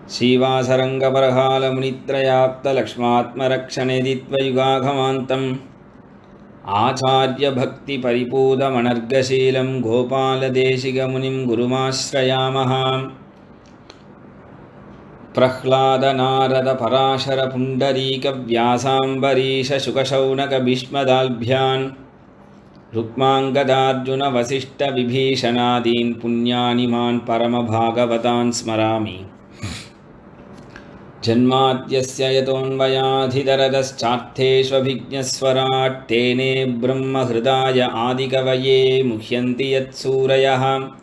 श्रीवासरङ्गपरहालमुनित्रयाप्तलक्ष्मात्मरक्षणेदित्वयुगाघमान्तम् आचार्यभक्तिपरिपूतमनर्गशीलं गोपालदेशिकमुनिं गुरुमाश्रयामः प्रह्लादनारदपराशरपुण्डरीकव्यासाम्बरीशशुकशौनकभीष्मदाल्भ्यान् रुक्माङ्गदार्जुनवसिष्ठविभीषणादीन् पुण्यानि मान् परमभागवतान् स्मरामि जन्माद्यस्य यतोऽन्वयाधिदरदश्चार्थेष्वभिज्ञस्वराट् तेने ब्रह्महृदाय आदिकवये मुह्यन्ति यत्सूरयः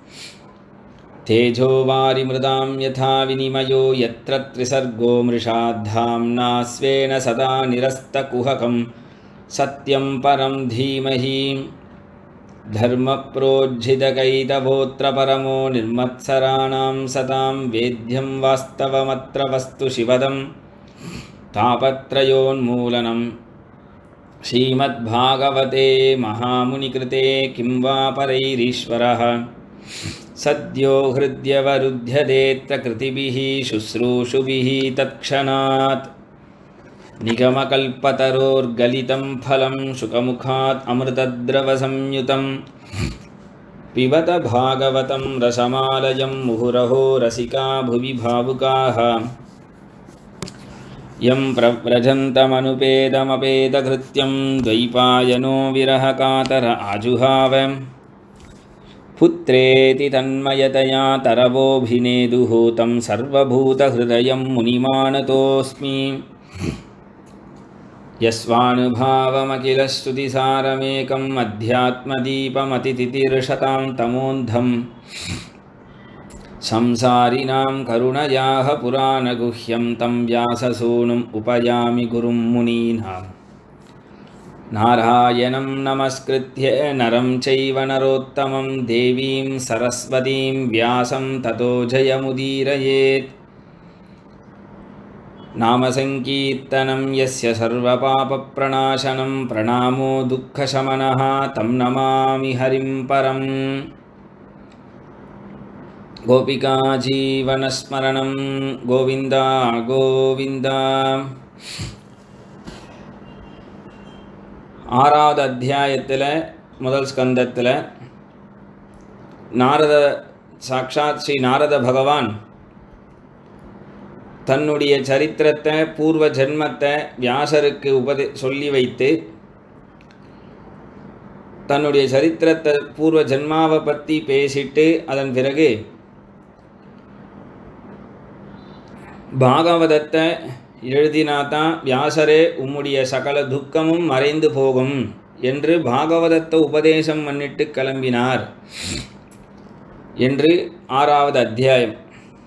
तेजो वारिमृदां यथा विनिमयो यत्र त्रिसर्गो मृषाद्धाम्ना स्वेन सदा निरस्तकुहकं सत्यं परं धीमहि धर्मप्रोज्झितकैतवोऽत्र परमो निर्मत्सराणां सतां वेद्यं वास्तवमत्र वस्तु शिवदं तापत्रयोन्मूलनं श्रीमद्भागवते महामुनिकृते किं वा परैरीश्वरः सद्यो हृद्यवरुध्यदेत्र कृतिभिः शुश्रूषुभिः तत्क्षणात् निगमकल्पतरोर्गलितं फलं शुकमुखात् अमृतद्रवसंयुतं पिबत भागवतं रसमालयं मुहुरहो रसिका भुवि भावुकाः यं प्रव्रजन्तमनुपेदमपेदकृत्यं द्वैपायनो विरहकातर आजुहाव पुत्रेति तन्मयतया तरवोऽभिनेदुः तं सर्वभूतहृदयं मुनिमानतोऽस्मि यस्वानुभावमखिलस्तुतिसारमेकम् अध्यात्मदीपमतितितिर्षतां तमोन्धं संसारिणां करुणयाः पुराणगुह्यं तं व्याससूनुम् उपयामि गुरुं मुनीनाम् नारायणं नमस्कृत्य नरं चैव नरोत्तमं देवीं सरस्वतीं व्यासं ततो जयमुदीरयेत् नामसङ्कीर्तनं यस्य सर्वपापप्रणाशनं प्रणामो दुःखशमनः तं नमामि हरिं परम् गोपिकाजीवनस्मरणं गोविन्द गोविन्द ஆறாவது அத்தியாயத்தில் முதல் ஸ்கந்தத்தில் நாரத சாக்ஷாத் ஸ்ரீ நாரத பகவான் தன்னுடைய சரித்திரத்தை பூர்வ ஜென்மத்தை வியாசருக்கு உபதே சொல்லி வைத்து தன்னுடைய சரித்திரத்தை பூர்வ ஜென்மாவை பற்றி பேசிட்டு அதன் பிறகு பாகவதத்தை எழுதினாதான் வியாசரே உம்முடைய சகல துக்கமும் மறைந்து போகும் என்று பாகவதத்தை உபதேசம் பண்ணிட்டு கிளம்பினார் என்று ஆறாவது அத்தியாயம்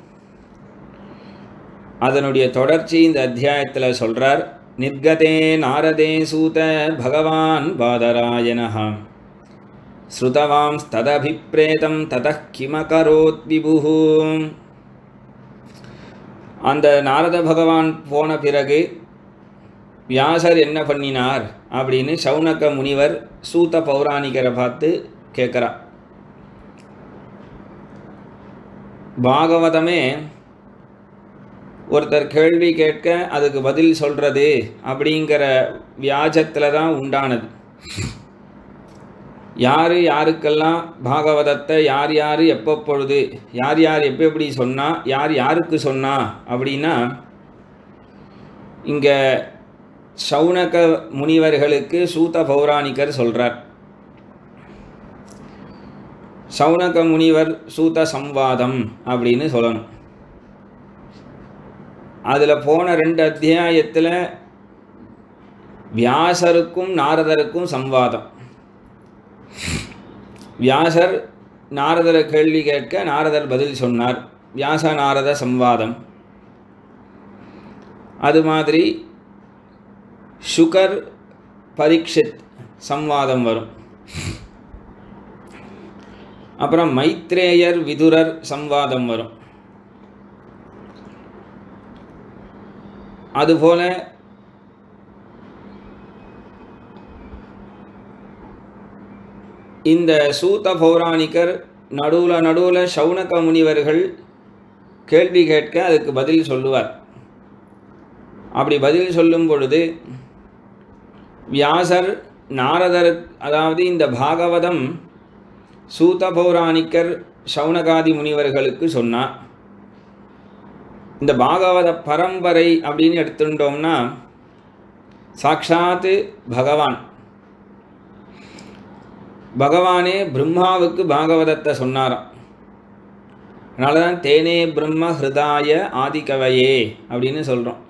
அதனுடைய தொடர்ச்சி இந்த அத்தியாயத்தில் சொல்கிறார் நிர்கதே நாரதே சூத பகவான் பாதராயணா ஸ்ருதவாம் ததபிப்ரேதம் தத கிமகரோத் விபுஹூ அந்த நாரத பகவான் போன பிறகு வியாசர் என்ன பண்ணினார் அப்படின்னு சௌனக முனிவர் சூத்த பௌராணிகரை பார்த்து கேட்குறா பாகவதமே ஒருத்தர் கேள்வி கேட்க அதுக்கு பதில் சொல்கிறது அப்படிங்கிற வியாஜத்தில் தான் உண்டானது யார் யாருக்கெல்லாம் பாகவதத்தை யார் யார் எப்போ பொழுது யார் யார் எப்போ எப்படி சொன்னா யார் யாருக்கு சொன்னா அப்படின்னா இங்கே சௌனக முனிவர்களுக்கு சூத பௌராணிகர் சொல்கிறார் சௌனக முனிவர் சூத சம்வாதம் அப்படின்னு சொல்லணும் அதில் போன ரெண்டு அத்தியாயத்தில் வியாசருக்கும் நாரதருக்கும் சம்வாதம் வியாசர் நாரதரை கேள்வி கேட்க நாரதர் பதில் சொன்னார் வியாச நாரத சம்வாதம் அது மாதிரி சுகர் பரீட்சித் சம்வாதம் வரும் அப்புறம் மைத்ரேயர் விதுரர் சம்வாதம் வரும் அதுபோல இந்த சூத பௌராணிகர் நடுவில் நடுவில் சௌனக முனிவர்கள் கேள்வி கேட்க அதுக்கு பதில் சொல்லுவார் அப்படி பதில் சொல்லும் பொழுது வியாசர் நாரதர் அதாவது இந்த பாகவதம் சூத பௌராணிக்கர் சௌனகாதி முனிவர்களுக்கு சொன்னார் இந்த பாகவத பரம்பரை அப்படின்னு எடுத்துட்டோம்னா சாட்சாத்து பகவான் பகவானே பிரம்மாவுக்கு பாகவதத்தை சொன்னாராம் அதனால தான் தேனே பிரம்ம ஹிருதாய ஆதிகவையே அப்படின்னு சொல்கிறோம்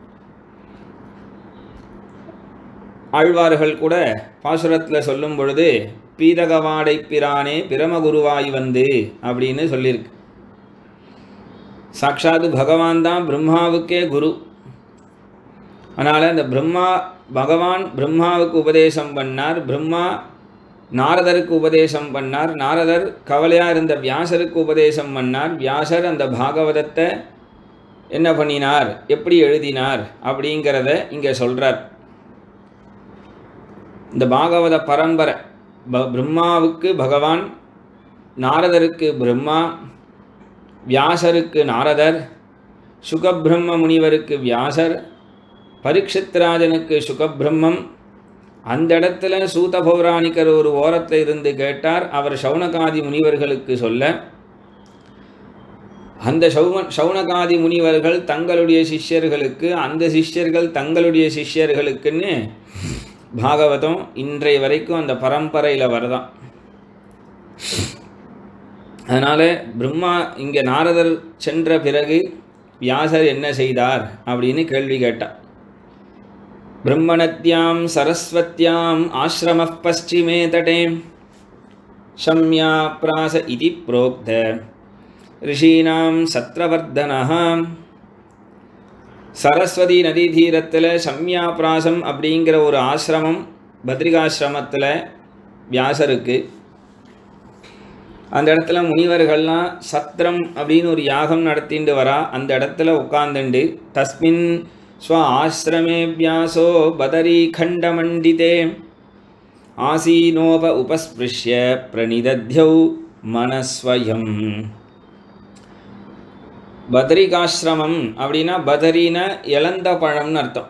ஆழ்வார்கள் கூட பாசுரத்தில் சொல்லும் பொழுது பீதகவாடை பிரானே பிரமகுருவாய் வந்து அப்படின்னு சொல்லியிருக்கு சாட்சாத்து பகவான் தான் பிரம்மாவுக்கே குரு அதனால் இந்த பிரம்மா பகவான் பிரம்மாவுக்கு உபதேசம் பண்ணார் பிரம்மா நாரதருக்கு உபதேசம் பண்ணார் நாரதர் கவலையாக இருந்த வியாசருக்கு உபதேசம் பண்ணார் வியாசர் அந்த பாகவதத்தை என்ன பண்ணினார் எப்படி எழுதினார் அப்படிங்கிறத இங்கே சொல்கிறார் இந்த பாகவத பரம்பரை ப பிரம்மாவுக்கு பகவான் நாரதருக்கு பிரம்மா வியாசருக்கு நாரதர் சுகபிரம்ம முனிவருக்கு வியாசர் பரீட்சித்ராஜனுக்கு சுகபிரம்மம் அந்த இடத்துல சூத பௌராணிக்கர் ஒரு ஓரத்தில் இருந்து கேட்டார் அவர் சௌனகாதி முனிவர்களுக்கு சொல்ல அந்த சௌம சௌனகாதி முனிவர்கள் தங்களுடைய சிஷ்யர்களுக்கு அந்த சிஷ்யர்கள் தங்களுடைய சிஷ்யர்களுக்குன்னு பாகவதம் இன்றைய வரைக்கும் அந்த பரம்பரையில் வருதான் அதனால் பிரம்மா இங்கே நாரதர் சென்ற பிறகு வியாசர் என்ன செய்தார் அப்படின்னு கேள்வி கேட்டார் பிரம்மணத்யாம் சரஸ்வத்யாம் ஆசிரம பশ্চিமே தடே ஷம்யா பிராச இதி புரோக்த ரிஷீனாம் சத்ரவர்தனஹாம் சரஸ்வதி நதி தீரத்தில் சம்யா பிராசம் அப்படிங்கிற ஒரு ஆசிரமம் பத்ரிகாசிரமத்தில் வியாசருக்கு அந்த இடத்துல முனிவர்கள்லாம் சத்திரம் அப்படின்னு ஒரு யாகம் நடத்திண்டு வரா அந்த இடத்துல உட்காந்துண்டு தஸ்மின் ஸ்வ ஆசிரமே வியாசோ பதரி கண்டமண்டிதே ஆசீனோப உபஸ்பிருஷ்ய பிரணிதத்யௌ மனஸ்வயம் பத்ரிகாசிரமம் அப்படின்னா பதரின இளந்த பழம்னு அர்த்தம்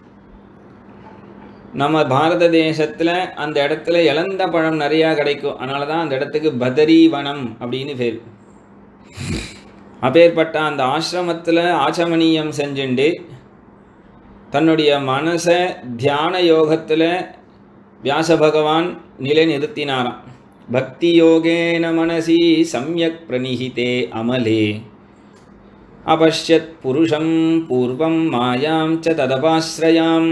நம்ம பாரத தேசத்தில் அந்த இடத்துல இளந்த பழம் நிறையா கிடைக்கும் அதனால தான் அந்த இடத்துக்கு பதரி வனம் அப்படின்னு பேர் அப்பேற்பட்ட அந்த ஆசிரமத்தில் ஆச்சமணியம் செஞ்சுண்டு தன்னுடைய மனசை தியான யோகத்தில் வியாச பகவான் நிலை நிறுத்தினாராம் பக்தி யோகேன மனசி சம்யக் பிரணிஹிதே அமலே அபஷ்யத் புருஷம் பூர்வம் மாயாம் ச ததபாஸ்ரயாம்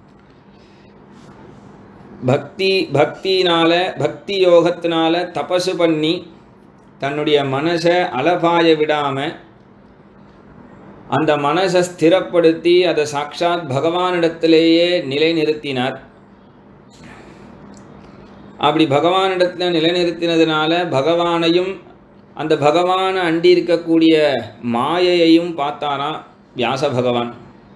பக்தி பக்தினால பக்தி யோகத்தினால தபசு பண்ணி தன்னுடைய மனசை அலபாய விடாமல் அந்த மனசை ஸ்திரப்படுத்தி அதை சாட்சாத் பகவானிடத்திலேயே நிலைநிறுத்தினார் அப்படி பகவானிடத்தில் நிலைநிறுத்தினதுனால பகவானையும் அந்த பகவானை அண்டி இருக்கக்கூடிய மாயையையும் பார்த்தாராம் வியாச பகவான்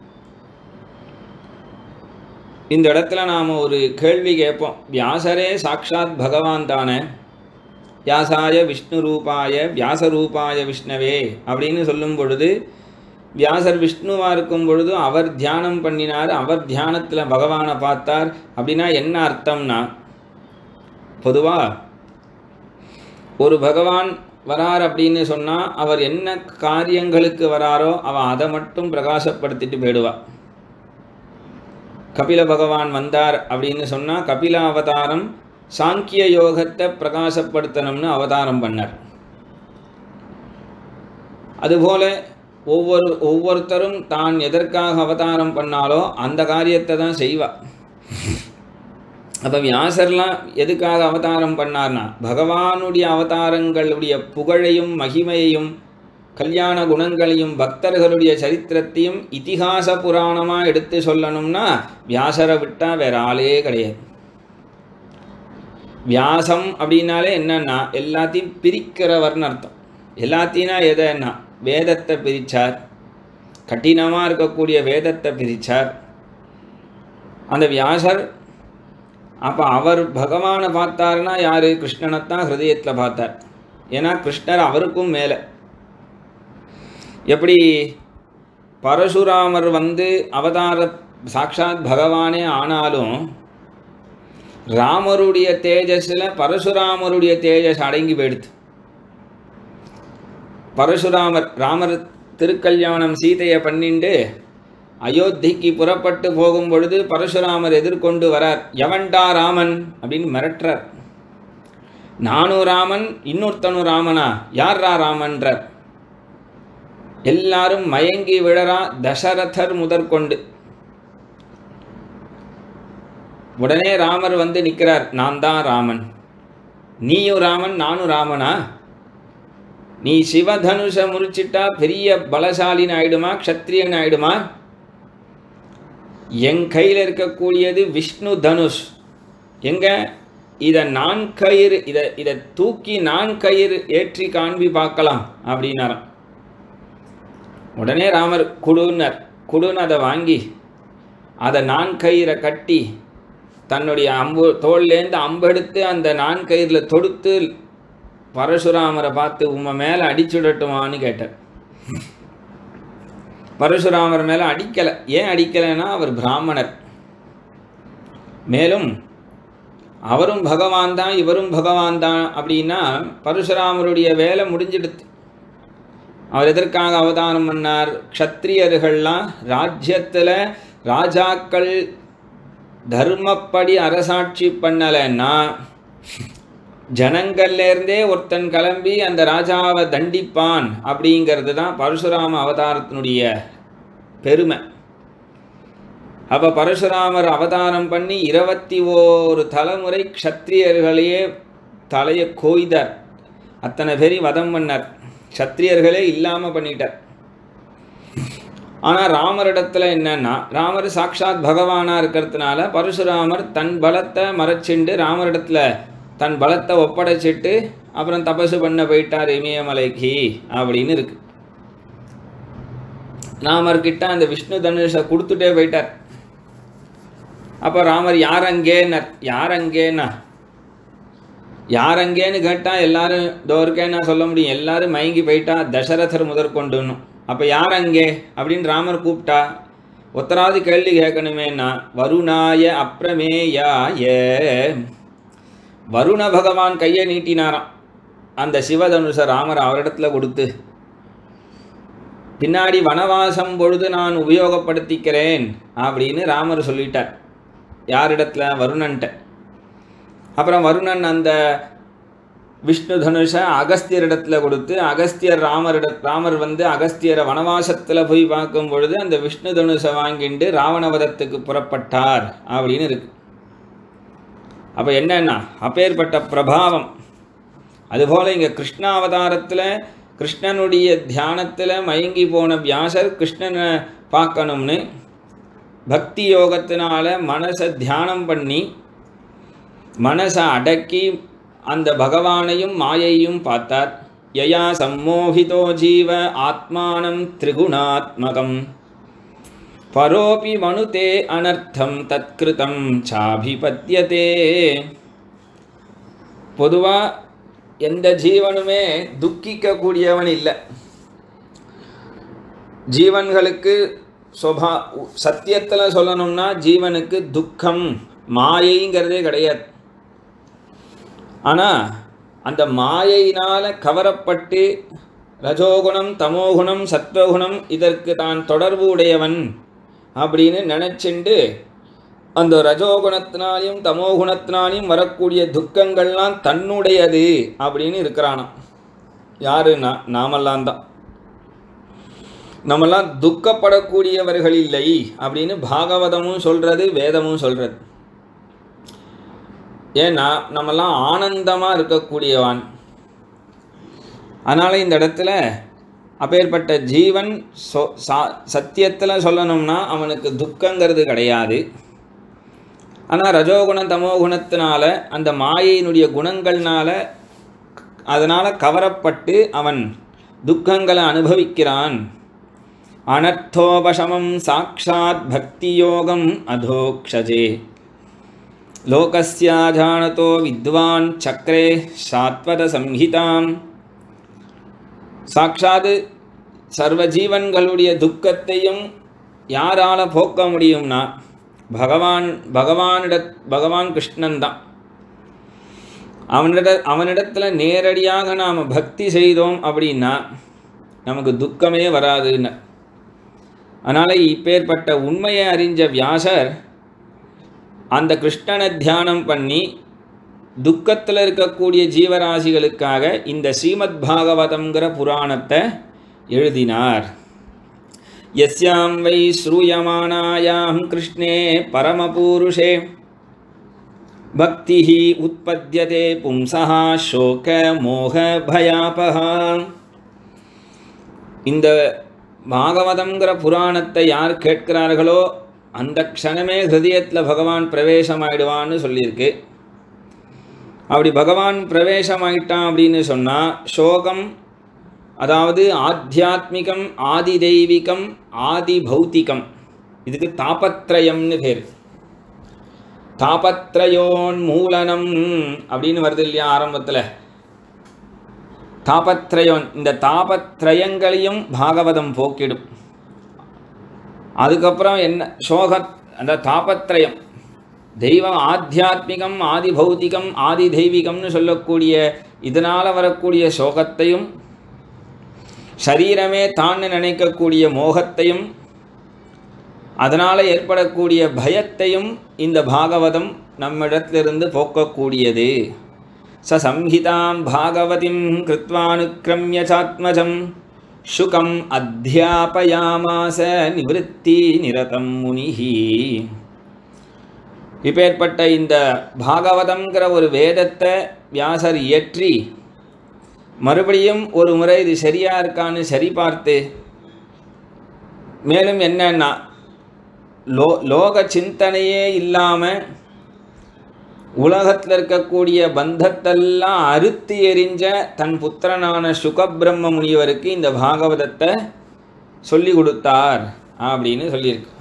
இந்த இடத்துல நாம் ஒரு கேள்வி கேட்போம் வியாசரே சாட்சாத் பகவான் தானே வியாசாய விஷ்ணு ரூபாய வியாச ரூபாய விஷ்ணவே அப்படின்னு சொல்லும் பொழுது வியாசர் விஷ்ணுவாக இருக்கும் பொழுது அவர் தியானம் பண்ணினார் அவர் தியானத்தில் பகவானை பார்த்தார் அப்படின்னா என்ன அர்த்தம்னா பொதுவாக ஒரு பகவான் வரார் அப்படின்னு சொன்னால் அவர் என்ன காரியங்களுக்கு வராரோ அவன் அதை மட்டும் பிரகாசப்படுத்திட்டு போயிடுவா கபில பகவான் வந்தார் அப்படின்னு சொன்னால் கபில அவதாரம் சாங்கிய யோகத்தை பிரகாசப்படுத்தணும்னு அவதாரம் பண்ணார் அதுபோல ஒவ்வொரு ஒவ்வொருத்தரும் தான் எதற்காக அவதாரம் பண்ணாலோ அந்த காரியத்தை தான் செய்வா அப்போ வியாசர்லாம் எதுக்காக அவதாரம் பண்ணார்னா பகவானுடைய அவதாரங்களுடைய புகழையும் மகிமையையும் கல்யாண குணங்களையும் பக்தர்களுடைய சரித்திரத்தையும் இதிகாச புராணமாக எடுத்து சொல்லணும்னா வியாசரை விட்டால் வேற ஆளே கிடையாது வியாசம் அப்படின்னாலே என்னன்னா எல்லாத்தையும் பிரிக்கிறவர்னு அர்த்தம் எல்லாத்தையும்னா எதைன்னா வேதத்தை பிரித்தார் கடினமாக இருக்கக்கூடிய வேதத்தை பிரித்தார் அந்த வியாசர் அப்போ அவர் பகவானை பார்த்தாருன்னா யார் கிருஷ்ணனைத்தான் ஹிருதயத்தில் பார்த்தார் ஏன்னா கிருஷ்ணர் அவருக்கும் மேலே எப்படி பரசுராமர் வந்து அவதார சாக்ஷாத் பகவானே ஆனாலும் ராமருடைய தேஜஸில் பரசுராமருடைய தேஜஸ் அடங்கி போயிடுது பரசுராமர் ராமர் திருக்கல்யாணம் சீதையை பண்ணிண்டு அயோத்திக்கு புறப்பட்டு போகும் பொழுது பரசுராமர் எதிர்கொண்டு வரார் எவன்டா ராமன் அப்படின்னு மிரட்டுறார் நானும் ராமன் இன்னொருத்தனும் ராமனா யார்ரா ராமன்றார் எல்லாரும் மயங்கி விழறா தசரதர் முதற்கொண்டு உடனே ராமர் வந்து நிற்கிறார் நான் தான் ராமன் நீயும் ராமன் நானும் ராமனா நீ சிவதனுஷ முறிச்சிட்டா பெரிய பலசாலின் ஆயிடுமா க்ஷத்ரியன் ஆயிடுமா என் கையில் இருக்கக்கூடியது விஷ்ணு தனுஷ் எங்க இதை நான் கயிறு இதை இதை தூக்கி நான் கயிறு ஏற்றி காண்பி பார்க்கலாம் அப்படின்னாராம் உடனே ராமர் குடுனர் குடுன்னு அதை வாங்கி அதை நான் கயிறை கட்டி தன்னுடைய அம்பு தோல்லேருந்து அம்பெடுத்து அந்த நான் கயிறில் தொடுத்து பரசுராமரை பார்த்து உம்மை மேலே அடிச்சுடட்டுமான்னு கேட்டார் பரசுராமர் மேலே அடிக்கலை ஏன் அடிக்கலைன்னா அவர் பிராமணர் மேலும் அவரும் பகவான் தான் இவரும் பகவான் தான் அப்படின்னா பரசுராமருடைய வேலை முடிஞ்சிடுது அவர் எதற்காக அவதாரம் பண்ணார் க்ஷத்ரியர்கள்லாம் ராஜ்யத்தில் ராஜாக்கள் தர்மப்படி அரசாட்சி பண்ணலைன்னா ஜனங்கள்லேருந்தே ஒருத்தன் கிளம்பி அந்த ராஜாவை தண்டிப்பான் அப்படிங்கிறது தான் பரசுராம அவதாரத்தினுடைய பெருமை அப்போ பரசுராமர் அவதாரம் பண்ணி இருபத்தி ஓரு தலைமுறை க்ஷத்ரியர்களையே தலையை கோய்தார் அத்தனை பேரி வதம் பண்ணார் க்ஷத்ரியர்களே இல்லாமல் பண்ணிட்டார் ஆனால் ராமரிடத்துல என்னன்னா ராமர் சாக்ஷாத் பகவானாக இருக்கிறதுனால பரசுராமர் தன் பலத்தை மறைச்சிண்டு ராமரிடத்துல தன் பலத்தை ஒப்படைச்சிட்டு அப்புறம் தபசு பண்ண போயிட்டார் இமயமலைக்கு அப்படின்னு இருக்கு ராமர்கிட்ட அந்த விஷ்ணு தனுஷை கொடுத்துட்டே போயிட்டார் அப்போ ராமர் யார் அங்கேன்னார் யார் அங்கேன்னா யார் அங்கேன்னு கேட்டால் எல்லாரும் இதோ இருக்கேன்னு நான் சொல்ல முடியும் எல்லாரும் மயங்கி போயிட்டா தசரதர் முதற்கொண்டுன்னு அப்போ யார் அங்கே அப்படின்னு ராமர் கூப்பிட்டா ஒத்தராவது கேள்வி கேட்கணுமேன்னா வருணாய அப்ரமேயாய வருண பகவான் கையை நீட்டினாராம் அந்த சிவதனுஷ ராமர் அவரிடத்துல கொடுத்து பின்னாடி வனவாசம் பொழுது நான் உபயோகப்படுத்திக்கிறேன் அப்படின்னு ராமர் சொல்லிட்டார் யாரிடத்துல வருணன்ட்ட அப்புறம் வருணன் அந்த விஷ்ணு தனுஷை அகஸ்தியரிடத்துல கொடுத்து அகஸ்தியர் ராமரிட ராமர் வந்து அகஸ்தியரை வனவாசத்தில் போய் பார்க்கும் பொழுது அந்த விஷ்ணு தனுஷை வாங்கிட்டு ராவணவதத்துக்கு புறப்பட்டார் அப்படின்னு இருக்கு அப்போ என்னன்னா அப்பேற்பட்ட பிரபாவம் அதுபோல் இங்கே கிருஷ்ணாவதாரத்தில் கிருஷ்ணனுடைய தியானத்தில் மயங்கி போன வியாசர் கிருஷ்ணனை பார்க்கணும்னு பக்தி யோகத்தினால மனசை தியானம் பண்ணி மனசை அடக்கி அந்த பகவானையும் மாயையும் பார்த்தார் யயா சம்மோகிதோ ஜீவ ஆத்மானம் திரிகுணாத்மகம் பரோபி மனுதே அனர்த்தம் தத்கிருதம் சாபிபத்தியதே பொதுவாக எந்த ஜீவனுமே துக்கிக்கக்கூடியவன் இல்லை ஜீவன்களுக்கு சொபா சத்தியத்தில் சொல்லணும்னா ஜீவனுக்கு துக்கம் மாயைங்கிறதே கிடையாது ஆனால் அந்த மாயையினால் கவரப்பட்டு ரஜோகுணம் தமோகுணம் சத்வகுணம் இதற்கு தான் தொடர்பு உடையவன் அப்படின்னு நினச்சிண்டு அந்த ரஜோகுணத்தினாலையும் தமோகுணத்தினாலையும் வரக்கூடிய துக்கங்கள்லாம் தன்னுடையது அப்படின்னு இருக்கிறானாம் யாருன்னா நாமெல்லாம் தான் நம்மெல்லாம் துக்கப்படக்கூடியவர்கள் இல்லை அப்படின்னு பாகவதமும் சொல்கிறது வேதமும் சொல்கிறது ஏன்னா நம்மெல்லாம் ஆனந்தமாக இருக்கக்கூடியவான் அதனால் இந்த இடத்துல அப்பேற்பட்ட ஜீவன் சொ சா சத்தியத்தில் சொல்லணும்னா அவனுக்கு துக்கங்கிறது கிடையாது ஆனால் ரஜோகுண தமோகுணத்தினால அந்த மாயையினுடைய குணங்கள்னால அதனால் கவரப்பட்டு அவன் துக்கங்களை அனுபவிக்கிறான் அனர்த்தோபசமம் சாட்சாத் பக்தி யோகம் அதோக்ஷஜே லோகஸ்யாஜானதோ வித்வான் சக்கரே சாத்வத சம்ஹிதாம் சாட்சாத் சர்வ ஜீவன்களுடைய துக்கத்தையும் யாரால போக்க முடியும்னா பகவான் பகவானிட பகவான் கிருஷ்ணன் தான் அவனிட அவனிடத்தில் நேரடியாக நாம் பக்தி செய்தோம் அப்படின்னா நமக்கு துக்கமே வராதுன்னு அதனால் இப்பேற்பட்ட உண்மையை அறிஞ்ச வியாசர் அந்த கிருஷ்ணனை தியானம் பண்ணி துக்கத்தில் இருக்கக்கூடிய ஜீவராசிகளுக்காக இந்த ஸ்ரீமத் பாகவதங்கிற புராணத்தை எழுதினார் யஸ்யாம் வை ஸ்ரூயமானாயாம் கிருஷ்ணே பரமபூருஷே பக்தி உற்பத்தியதே பும்சா சோக மோக பயாபகா இந்த பாகவதங்கிற புராணத்தை யார் கேட்கிறார்களோ அந்த க்ஷணமே ஹிருதயத்தில் பகவான் பிரவேசமாயிடுவான்னு சொல்லியிருக்கு அப்படி பகவான் பிரவேசமாயிட்டான் அப்படின்னு சொன்னால் சோகம் அதாவது ஆத்தியாத்மிகம் ஆதி தெய்வீகம் ஆதி பௌத்திகம் இதுக்கு தாபத்ரயம்னு பேர் தாபத்ரயோன்மூலனம் அப்படின்னு வருது இல்லையா ஆரம்பத்தில் தாபத்ரயோன் இந்த தாபத்ரயங்களையும் பாகவதம் போக்கிடும் அதுக்கப்புறம் என்ன சோக அந்த தாபத்ரயம் தெய்வம் ஆத்தியாத்மிகம் ஆதி பௌத்திகம் ஆதி தெய்வீகம்னு சொல்லக்கூடிய இதனால் வரக்கூடிய சோகத்தையும் சரீரமே தான் நினைக்கக்கூடிய மோகத்தையும் அதனால் ஏற்படக்கூடிய பயத்தையும் இந்த பாகவதம் நம்மிடத்திலிருந்து போக்கக்கூடியது ச சம்ஹிதாம் பாகவதிம் கிருத்வானுக்கிரமிய சாத்மஜம் சுகம் அத்தியாபயாமாச நிவத்தி நிரதம் முனிஹி இப்பேற்பட்ட இந்த பாகவதங்கிற ஒரு வேதத்தை வியாசர் இயற்றி மறுபடியும் ஒரு முறை இது சரியா இருக்கான்னு சரி பார்த்து மேலும் என்னன்னா லோ லோக சிந்தனையே இல்லாமல் உலகத்தில் இருக்கக்கூடிய பந்தத்தெல்லாம் அறுத்து எறிஞ்ச தன் புத்திரனான சுகபிரம்ம முனிவருக்கு இந்த பாகவதத்தை சொல்லி கொடுத்தார் அப்படின்னு சொல்லியிருக்கு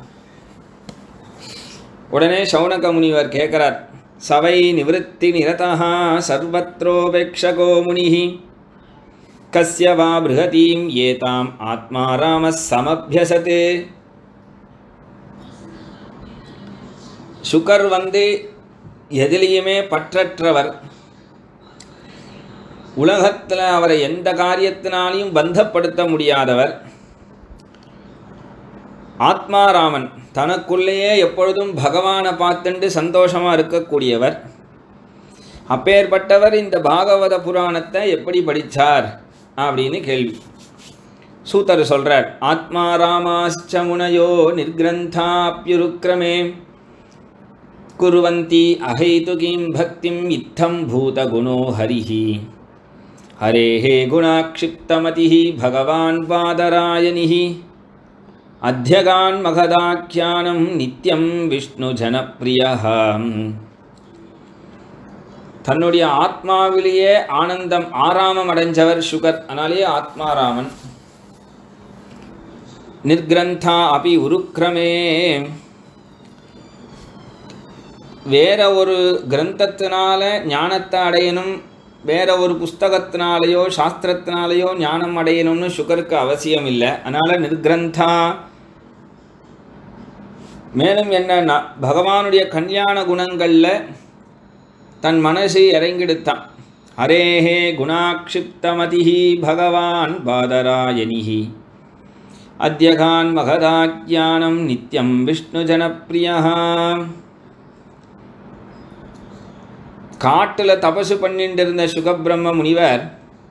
உடனே சௌனக முனிவர் கேட்குறார் சவை நிவத்தி நிரதா சர்வத்ரோபேக்ஷகோ முனிஹி கஸ்ய வா பிருகதீம் ஏதாம் ஆத்மா ராம சமபியசத்து சுகர் வந்து எதிலையுமே பற்றற்றவர் உலகத்தில் அவரை எந்த காரியத்தினாலையும் பந்தப்படுத்த முடியாதவர் ஆத்மாராமன் தனக்குள்ளேயே எப்பொழுதும் பகவானை பார்த்துண்டு சந்தோஷமாக இருக்கக்கூடியவர் அப்பேற்பட்டவர் இந்த பாகவத புராணத்தை எப்படி படித்தார் அப்படின்னு கேள்வி சூத்தர் சொல்கிறார் ஆத்மா ராமாச்ச முனையோ நிர்கிரந்தாப்யுருக்கிரமே कुर्वन्ति अहैतुकीं भक्तिम् इत्थं भूतगुणो हरिः हरेः गुणाक्षिप्तमतिः भगवान् बादरायनिः अध्यगान्मखदाख्यानं नित्यं विष्णुजनप्रियः தன்னுடைய ஆத்மாவிலேயே ஆனந்தம் ஆராமம் அடைஞ்சவர் சுகர் அதனாலேயே ஆத்மாராமன் நிர்கிரந்தா அபி உருக்கிரமே வேற ஒரு கிரந்தத்தினால ஞானத்தை அடையணும் வேற ஒரு புஸ்தகத்தினாலேயோ சாஸ்திரத்தினாலேயோ ஞானம் அடையணும்னு சுகருக்கு அவசியம் இல்லை அதனால் நிர்கிரந்தா மேலும் என்னன்னா பகவானுடைய கல்யாண குணங்களில் தன் மனசை இறங்கிடுத்தான் ஹரேஹே குணாக்ஷிப்தமதிஹி பகவான் பாதராயணிஹி அத்தியகான் மகதாக்கியானம் நித்யம் விஷ்ணு ஜனப்பிரியா காட்டில் தபசு பண்ணிட்டு இருந்த சுகபிரம்ம முனிவர்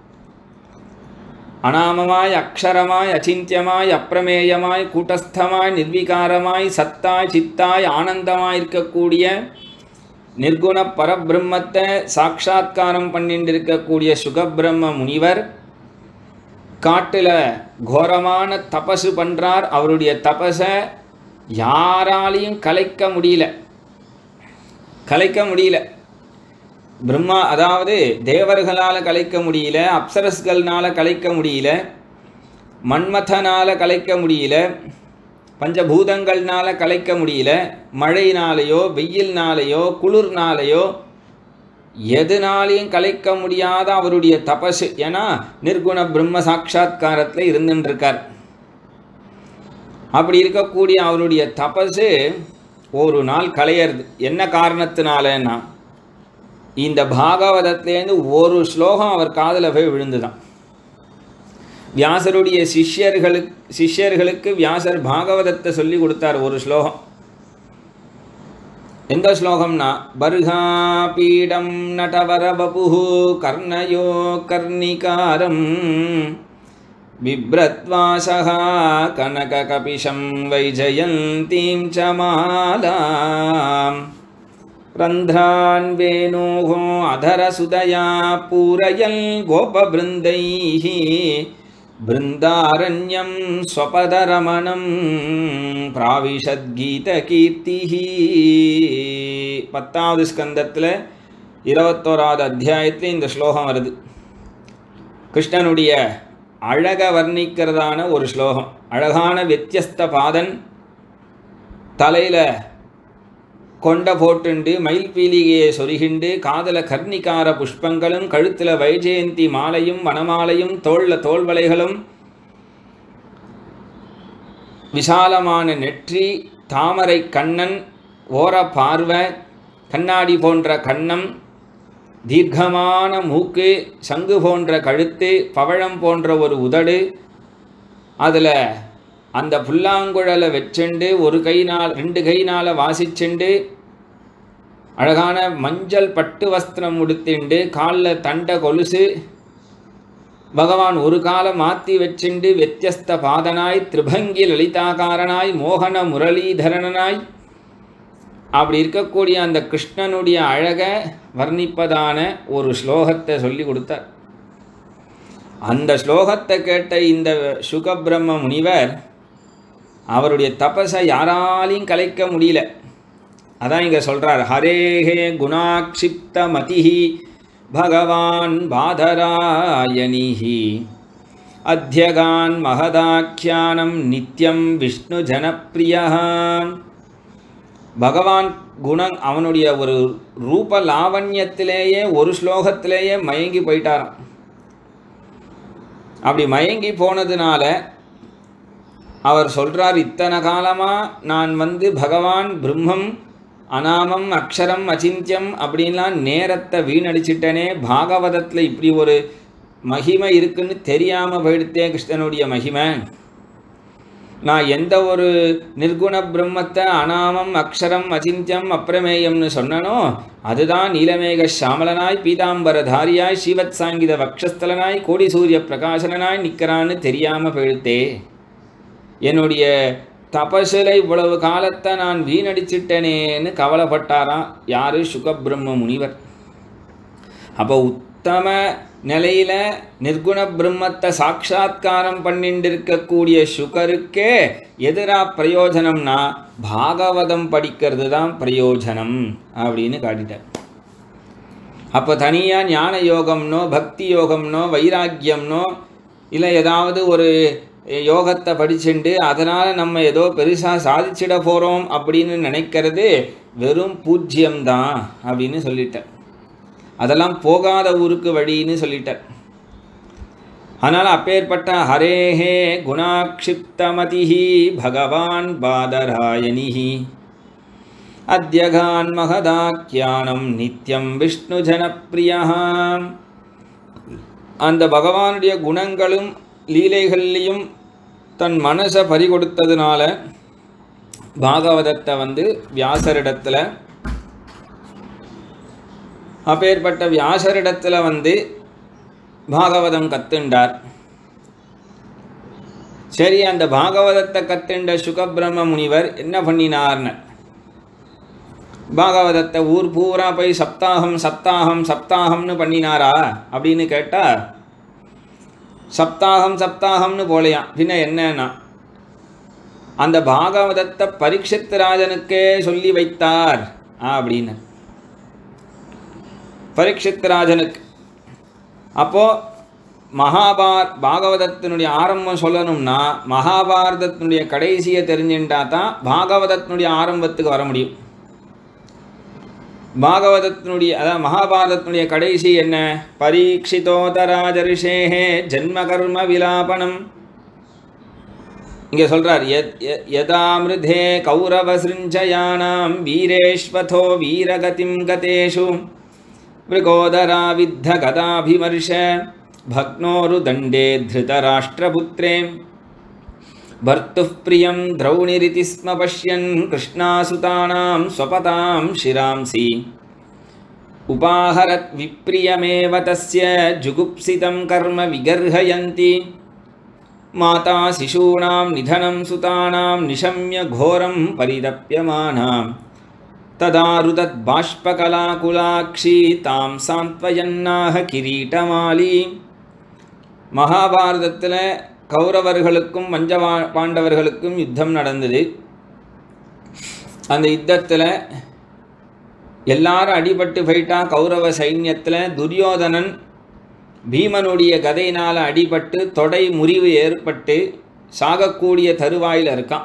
அனாமமாய் அக்ஷரமாய் அச்சிந்தியமாய் அப்பிரமேயமாய் கூட்டஸ்தமாய் நிர்விகாரமாய் சத்தாய் சித்தாய் ஆனந்தமாய் இருக்கக்கூடிய நிர்குண பரபிரம்மத்தை சாட்சா்காரம் பண்ணிட்டு இருக்கக்கூடிய சுகபிரம்ம முனிவர் காட்டில் கோரமான தபசு பண்ணுறார் அவருடைய தபஸை யாராலையும் கலைக்க முடியல கலைக்க முடியல பிரம்மா அதாவது தேவர்களால் கலைக்க முடியல அப்சரஸ்கள்னால கலைக்க முடியல மன்மதனால் கலைக்க முடியல பஞ்சபூதங்கள்னால கலைக்க முடியல மழையினாலேயோ வெயில்னாலேயோ குளிர்னாலேயோ எதுனாலையும் கலைக்க முடியாத அவருடைய தபசு ஏன்னா நிர்குண பிரம்ம சாட்சா்காரத்தில் இருந்துட்டு இருக்கார் அப்படி இருக்கக்கூடிய அவருடைய தபசு ஒரு நாள் கலையிறது என்ன காரணத்தினாலன்னா இந்த பாகவதத்துலேருந்து ஒரு ஸ்லோகம் அவர் காதில் போய் விழுந்துதான் வியாசருடைய சிஷ்யர்களுக்கு சிஷ்யர்களுக்கு வியாசர் பாகவதத்தை சொல்லி கொடுத்தார் ஒரு ஸ்லோகம் எந்த ஸ்லோகம்னா பர்காபீடம் நடவரபபு கர்ணயோ கர்ணிகாரம் बिभ्रत्वासः कनककपिशं वैजयन्तीं च मालां रन्ध्रान् वेणोः अधरसुदया पूरयन् गोपबृन्दैः बृन्दारण्यं स्वपदरमणं प्राविशद्गीतकीर्तिः பத்தாவது ஸ்கந்தத்தில் இருபத்தோராவது அத்தியாயத்தில் இந்த ஸ்லோகம் வருது கிருஷ்ணனுடைய அழக வர்ணிக்கிறதான ஒரு ஸ்லோகம் அழகான வித்தியஸ்த பாதன் தலையில் கொண்ட போட்டுண்டு மயில் பீலிகையை சொருகிண்டு காதல கர்ணிகார புஷ்பங்களும் கழுத்தில் வைஜெயந்தி மாலையும் வனமாலையும் தோளில் தோல்வளைகளும் விசாலமான நெற்றி தாமரை கண்ணன் ஓர பார்வை கண்ணாடி போன்ற கண்ணம் தீர்க்கமான மூக்கு சங்கு போன்ற கழுத்து பவழம் போன்ற ஒரு உதடு அதில் அந்த புல்லாங்குழலை வச்சுண்டு ஒரு கைனால் ரெண்டு கைனால் வாசிச்சுண்டு அழகான மஞ்சள் பட்டு வஸ்திரம் உடுத்திண்டு காலில் தண்ட கொலுசு பகவான் ஒரு காலம் மாற்றி வச்சுண்டு வித்தியஸ்த பாதனாய் திரிபங்கி லலிதாகாரனாய் மோகன முரளீதரனாய் அப்படி இருக்கக்கூடிய அந்த கிருஷ்ணனுடைய அழகை வர்ணிப்பதான ஒரு ஸ்லோகத்தை சொல்லி கொடுத்தார் அந்த ஸ்லோகத்தை கேட்ட இந்த சுகபிரம்ம முனிவர் அவருடைய தபஸை யாராலையும் கலைக்க முடியல அதான் இங்கே சொல்கிறார் ஹரேஹே குணாக்ஷிப்த மதிஹி பகவான் பாதராயணிஹி அத்தியகான் மகதாக்கியானம் நித்யம் விஷ்ணு ஜனப்பிரியா பகவான் குணம் அவனுடைய ஒரு ரூப லாவண்யத்திலேயே ஒரு ஸ்லோகத்திலேயே மயங்கி போயிட்டாராம் அப்படி மயங்கி போனதுனால அவர் சொல்கிறார் இத்தனை காலமாக நான் வந்து பகவான் பிரம்மம் அனாமம் அக்ஷரம் அச்சிந்தியம் அப்படின்லாம் நேரத்தை வீணடிச்சிட்டனே பாகவதத்தில் இப்படி ஒரு மகிமை இருக்குன்னு தெரியாமல் போயிடுத்தே கிருஷ்ணனுடைய மகிமை நான் எந்த ஒரு நிர்குண பிரம்மத்தை அனாமம் அக்ஷரம் அச்சிந்தியம் அப்பிரமேயம்னு சொன்னனோ அதுதான் நீலமேக சாமலனாய் பீதாம்பரதாரியாய் ஸ்ரீவத் சாங்கித வக்ஷஸ்தலனாய் கோடி சூரிய பிரகாசனாய் நிற்கிறான்னு தெரியாமல் போயிடுத்தே என்னுடைய தபசில் இவ்வளவு காலத்தை நான் வீணடிச்சிட்டனேன்னு கவலைப்பட்டாராம் யாரு சுகபிரம்ம முனிவர் அப்போ உத்தம நிலையில் நிர்குண பிரம்மத்தை சாட்சா்காரம் பண்ணிட்டு இருக்கக்கூடிய சுகருக்கே எதிராக பிரயோஜனம்னா பாகவதம் படிக்கிறது தான் பிரயோஜனம் அப்படின்னு காட்டிட்டார் அப்போ தனியாக ஞான யோகம்னோ பக்தி யோகம்னோ வைராக்கியம்னோ இல்லை ஏதாவது ஒரு யோகத்தை படிச்சுண்டு அதனால் நம்ம ஏதோ பெருசாக சாதிச்சிட போகிறோம் அப்படின்னு நினைக்கிறது வெறும் பூஜ்யம்தான் அப்படின்னு சொல்லிட்டேன் அதெல்லாம் போகாத ஊருக்கு வழின்னு சொல்லிட்டார் அதனால் அப்பேற்பட்ட ஹரேஹே குணாக்ஷிப்தமதிஹி பகவான் பாதராயணிஹி அத்தியகான் மகதாக்கியானம் நித்யம் விஷ்ணு ஜனப்பிரியா அந்த பகவானுடைய குணங்களும் லீலைகள்லையும் தன் மனசை பறிகொடுத்ததுனால பாகவதத்தை வந்து வியாசரிடத்தில் அப்பேற்பட்ட வியாசரிடத்தில் வந்து பாகவதம் கத்துண்டார் சரி அந்த பாகவதத்தை கத்துண்ட சுகபிரம்ம முனிவர் என்ன பண்ணினார்னு பாகவதத்தை ஊர் பூரா போய் சப்தாகம் சப்தாகம் சப்தாகம்னு பண்ணினாரா அப்படின்னு கேட்டால் சப்தாகம் சப்தாகம்னு போலையாம் பின்ன என்னன்னா அந்த பாகவதத்தை பரீட்சித் ராஜனுக்கே சொல்லி வைத்தார் அப்படின்னு பரீட்சித் ராஜனுக்கு அப்போது மகாபார் பாகவதத்தினுடைய ஆரம்பம் சொல்லணும்னா மகாபாரதத்தினுடைய கடைசியை தெரிஞ்சுட்டா தான் பாகவதத்தினுடைய ஆரம்பத்துக்கு வர முடியும் பாகவதத்தினுடைய அதாவது மகாபாரதத்தினுடைய கடைசி என்ன பரீட்சிதோதராஜரிஷேஹே ஜென்ம கர்ம விலாபனம் இங்கே சொல்றார் யத் ய- யதாமிருதே கௌரவசிருஞ்சயானாம் வீரேஷ்வதோ வீரகதிம் கதேஷு மிருகோதரா வித்த கதாபிமர்ஷ भग्नोरु दण्डे धृतराष्ट्रपुत्रे भर्तुः प्रियं द्रौणिरिति स्म पश्यन् कृष्णासुतानां स्वपतां शिरांसि उपाहरत् विप्रियमेव तस्य जुगुप्सितं कर्म विगर्हयन्ति माता शिशूनां निधनं सुतानां निशम्य घोरं परिदप्यमानां तदारुदद्बाष्पकलाकुलाक्षी तां सान्त्वयन्नाह किरीटमाली மகாபாரதத்தில் கௌரவர்களுக்கும் பஞ்சபா பாண்டவர்களுக்கும் யுத்தம் நடந்தது அந்த யுத்தத்தில் எல்லாரும் அடிபட்டு போயிட்டா கௌரவ சைன்யத்தில் துரியோதனன் பீமனுடைய கதையினால் அடிபட்டு தொடை முறிவு ஏற்பட்டு சாகக்கூடிய தருவாயில் இருக்கான்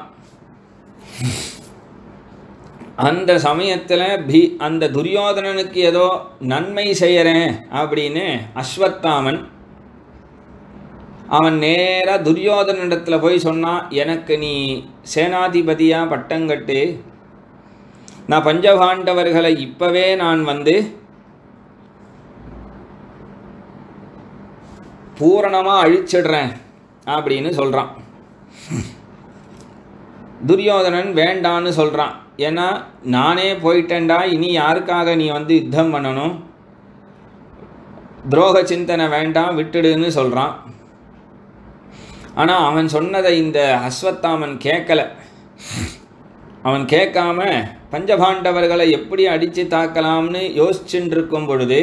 அந்த சமயத்தில் பீ அந்த துரியோதனனுக்கு ஏதோ நன்மை செய்கிறேன் அப்படின்னு அஸ்வத்தாமன் அவன் நேராக துரியோதனிடத்தில் போய் சொன்னான் எனக்கு நீ சேனாதிபதியாக பட்டங்கட்டு நான் பஞ்சபாண்டவர்களை இப்போவே நான் வந்து பூரணமாக அழிச்சிடுறேன் அப்படின்னு சொல்கிறான் துரியோதனன் வேண்டான்னு சொல்கிறான் ஏன்னா நானே போயிட்டேன்டா இனி யாருக்காக நீ வந்து யுத்தம் பண்ணணும் துரோக சிந்தனை வேண்டாம் விட்டுடுன்னு சொல்கிறான் ஆனால் அவன் சொன்னதை இந்த அஸ்வத்தாமன் கேட்கல அவன் கேட்காம பஞ்சபாண்டவர்களை எப்படி அடித்து தாக்கலாம்னு யோசிச்சுட்டு இருக்கும் பொழுது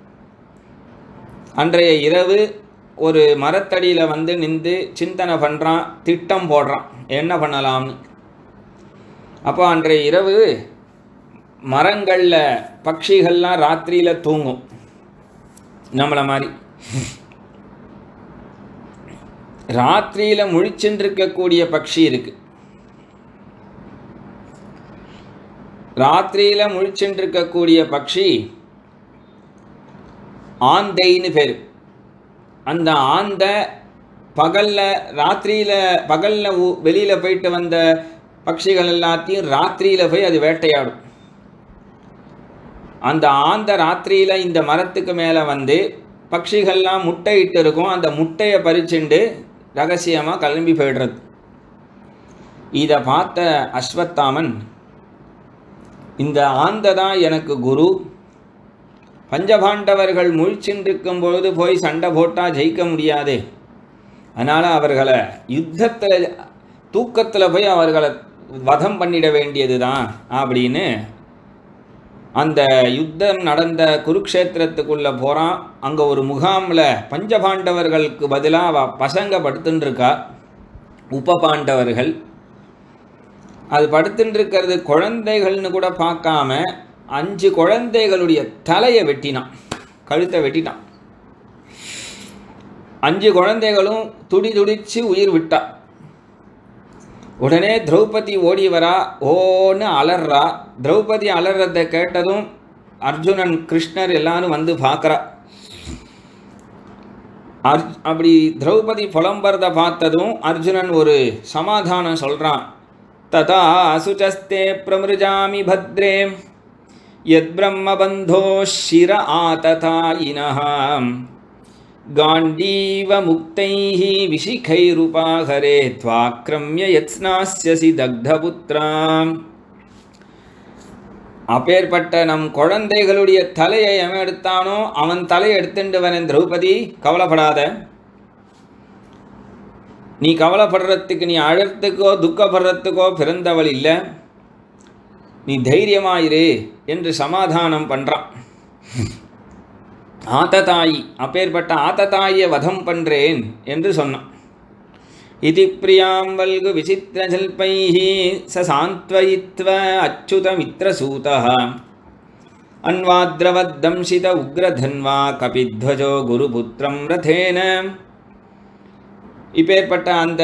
அன்றைய இரவு ஒரு மரத்தடியில் வந்து நின்று சிந்தனை பண்ணுறான் திட்டம் போடுறான் என்ன பண்ணலாம்னு அப்போ அன்றைய இரவு மரங்களில் பட்சிகள்லாம் ராத்திரியில் தூங்கும் நம்மளை மாதிரி ராத்திரியில் முழிச்சுட்டு இருக்கக்கூடிய பட்சி இருக்கு ராத்திரியில் முழிச்சுட்டு இருக்கக்கூடிய பட்சி ஆந்தைன்னு பேர் அந்த ஆந்த பகலில் ராத்திரியில் பகலில் வெளியில் போயிட்டு வந்த பட்சிகள் எல்லாத்தையும் ராத்திரியில் போய் அது வேட்டையாடும் அந்த ஆந்த ராத்திரியில் இந்த மரத்துக்கு மேலே வந்து பட்சிகள்லாம் முட்டையிட்டு இருக்கும் அந்த முட்டையை பறிச்சுண்டு ரகசியமாக கிளம்பி போயிடுறது இதை பார்த்த அஸ்வத்தாமன் இந்த ஆந்த தான் எனக்கு குரு பஞ்சபாண்டவர்கள் முழிச்சுருக்கும் பொழுது போய் சண்டை போட்டால் ஜெயிக்க முடியாதே அதனால் அவர்களை யுத்தத்தில் தூக்கத்தில் போய் அவர்களை வதம் பண்ணிட வேண்டியது தான் அப்படின்னு அந்த யுத்தம் நடந்த குருக்ஷேத்திரத்துக்குள்ளே போகிறான் அங்கே ஒரு முகாமில் பஞ்சபாண்டவர்களுக்கு பதிலாக அவ பசங்க படுத்துட்டுருக்கா உப பாண்டவர்கள் அது படுத்துட்டு இருக்கிறது குழந்தைகள்னு கூட பார்க்காம அஞ்சு குழந்தைகளுடைய தலையை வெட்டினான் கழுத்தை வெட்டிட்டான் அஞ்சு குழந்தைகளும் துடி துடிச்சு உயிர் விட்டா உடனே திரௌபதி ஓடி வரா ஓன்னு அலறா திரௌபதி அலறதை கேட்டதும் அர்ஜுனன் கிருஷ்ணர் எல்லாரும் வந்து பார்க்குறா அர் அப்படி திரௌபதி புலம்பரதை பார்த்ததும் அர்ஜுனன் ஒரு சமாதானம் சொல்கிறான் ததா அசுச்சஸ்தே பிரமிருஜாமி பத்ரே யத் பிரம்மபந்தோ ஷிர ஆததாயினः गाण्डीव मुक्तैः विशिखैरुपाहरे त्वाक्रम्य यत्स्नास्यसि दग्धपुत्राम् அப்பேற்பட்ட நம் குழந்தைகளுடைய தலையை எவன் எடுத்தானோ அவன் தலையை எடுத்துட்டு வரேன் திரௌபதி கவலைப்படாத நீ கவலைப்படுறதுக்கு நீ அழறதுக்கோ துக்கப்படுறதுக்கோ பிறந்தவள் இல்லை நீ தைரியமாயிரு என்று சமாதானம் பண்ணுறான் ஆத்ததாயி அப்பேற்பட்ட ஆத்ததாயை வதம் பண்றேன் என்று சொன்னான் இதி பிரியாம் வல்கு விசித்திரஜல்பைः ச சாந்த்வயித்வ அச்சுதமித்ரசூதः அன்வாத்ரவத்தம்சித உக்ரதன்வா கபித்வஜோ குருபுத்திரம் ரதேன இப்பேற்பட்ட அந்த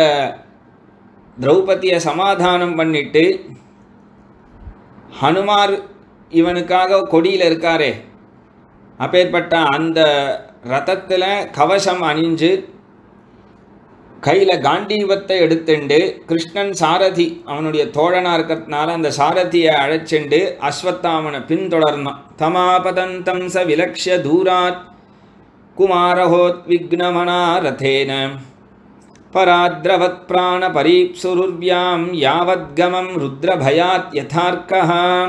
திரௌபதியை சமாதானம் பண்ணிட்டு ஹனுமார் இவனுக்காக கொடியில் இருக்காரே அப்பேற்பட்ட அந்த ரதத்தில் கவசம் அணிஞ்சு கையில் காண்டீபத்தை எடுத்துண்டு கிருஷ்ணன் சாரதி அவனுடைய தோழனாக இருக்கிறதுனால அந்த சாரதியை அழைச்சிண்டு அஸ்வத்தாமனை பின்தொடர்ந்தான் தமாபதந்தம் ச விலக்ஷ தூராத் குமாரஹோத் விக்னமனா ரதேன பராத்ரவத் பிராண பரீப்சுருர்வியாம் யாவத்கமம் ருத்ரபயாத் யதார்க்கः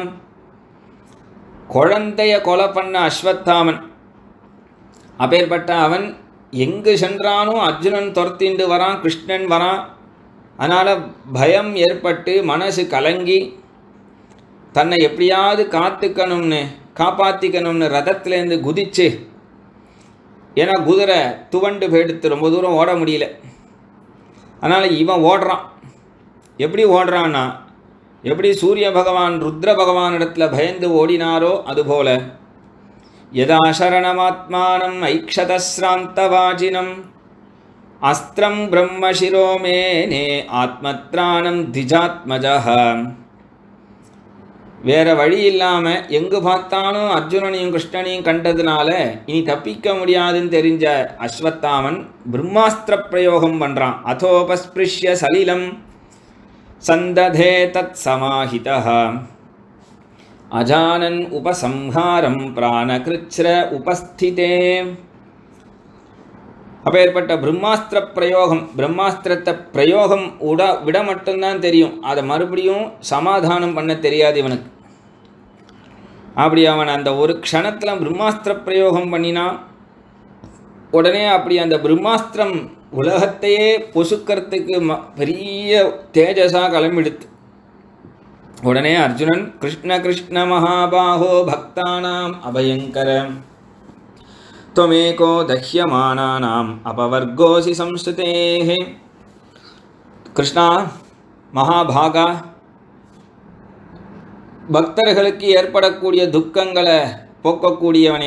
குழந்தைய கொலை பண்ண அஸ்வத்தாமன் அப்பேற்பட்ட அவன் எங்கு சென்றானோ அர்ஜுனன் துரத்திண்டு வரான் கிருஷ்ணன் வரான் அதனால் பயம் ஏற்பட்டு மனசு கலங்கி தன்னை எப்படியாவது காத்துக்கணும்னு காப்பாற்றிக்கணும்னு ரதத்துலேருந்து குதிச்சு ஏன்னா குதிரை துவண்டு போயிடுத்து ரொம்ப தூரம் ஓட முடியல அதனால் இவன் ஓடுறான் எப்படி ஓடுறான்னா எப்படி சூரிய பகவான் ருத்ர பகவானிடத்தில் பயந்து ஓடினாரோ அதுபோல யதா சரணமாத்மானம் ஐக்ஷதஸ்ராந்தவாஜினம் அஸ்திரம் பிரம்மசிரோமேனே ஆத்மத்ராணம் திஜாத்மஜா வேற வழி இல்லாமல் எங்கு பார்த்தாலும் அர்ஜுனனையும் கிருஷ்ணனையும் கண்டதுனால இனி தப்பிக்க முடியாதுன்னு தெரிஞ்ச அஸ்வத்தாமன் பிரம்மாஸ்திர பிரயோகம் பண்ணுறான் அதோபஸ்பிருஷ்ய சலிலம் சந்ததே தத் சமாஹிதா அஜானன் உபசம்ஹாரம் பிராணகிருச்ர உபஸ்திதே அப்பேற்பட்ட பிரம்மாஸ்திர பிரயோகம் பிரம்மாஸ்திரத்தை பிரயோகம் உட விட மட்டும்தான் தெரியும் அதை மறுபடியும் சமாதானம் பண்ண தெரியாது இவனுக்கு அப்படி அவன் அந்த ஒரு க்ஷணத்தில் பிரம்மாஸ்திர பிரயோகம் பண்ணினான் உடனே அப்படி அந்த பிரம்மாஸ்திரம் உலகத்தையே பொசுக்கிறதுக்கு ம பெரிய தேஜஸாக கிளம்பிடுத்து உடனே அர்ஜுனன் கிருஷ்ண கிருஷ்ண மகாபாகோ பக்தானாம் அபயங்கர त्वमेको दह्यमानानाम् अपवर्गोऽसि संस्कृतेः கிருஷ்ணா மகாபாகா பக்தர்களுக்கு ஏற்படக்கூடிய துக்கங்களை போக்கக்கூடியவனே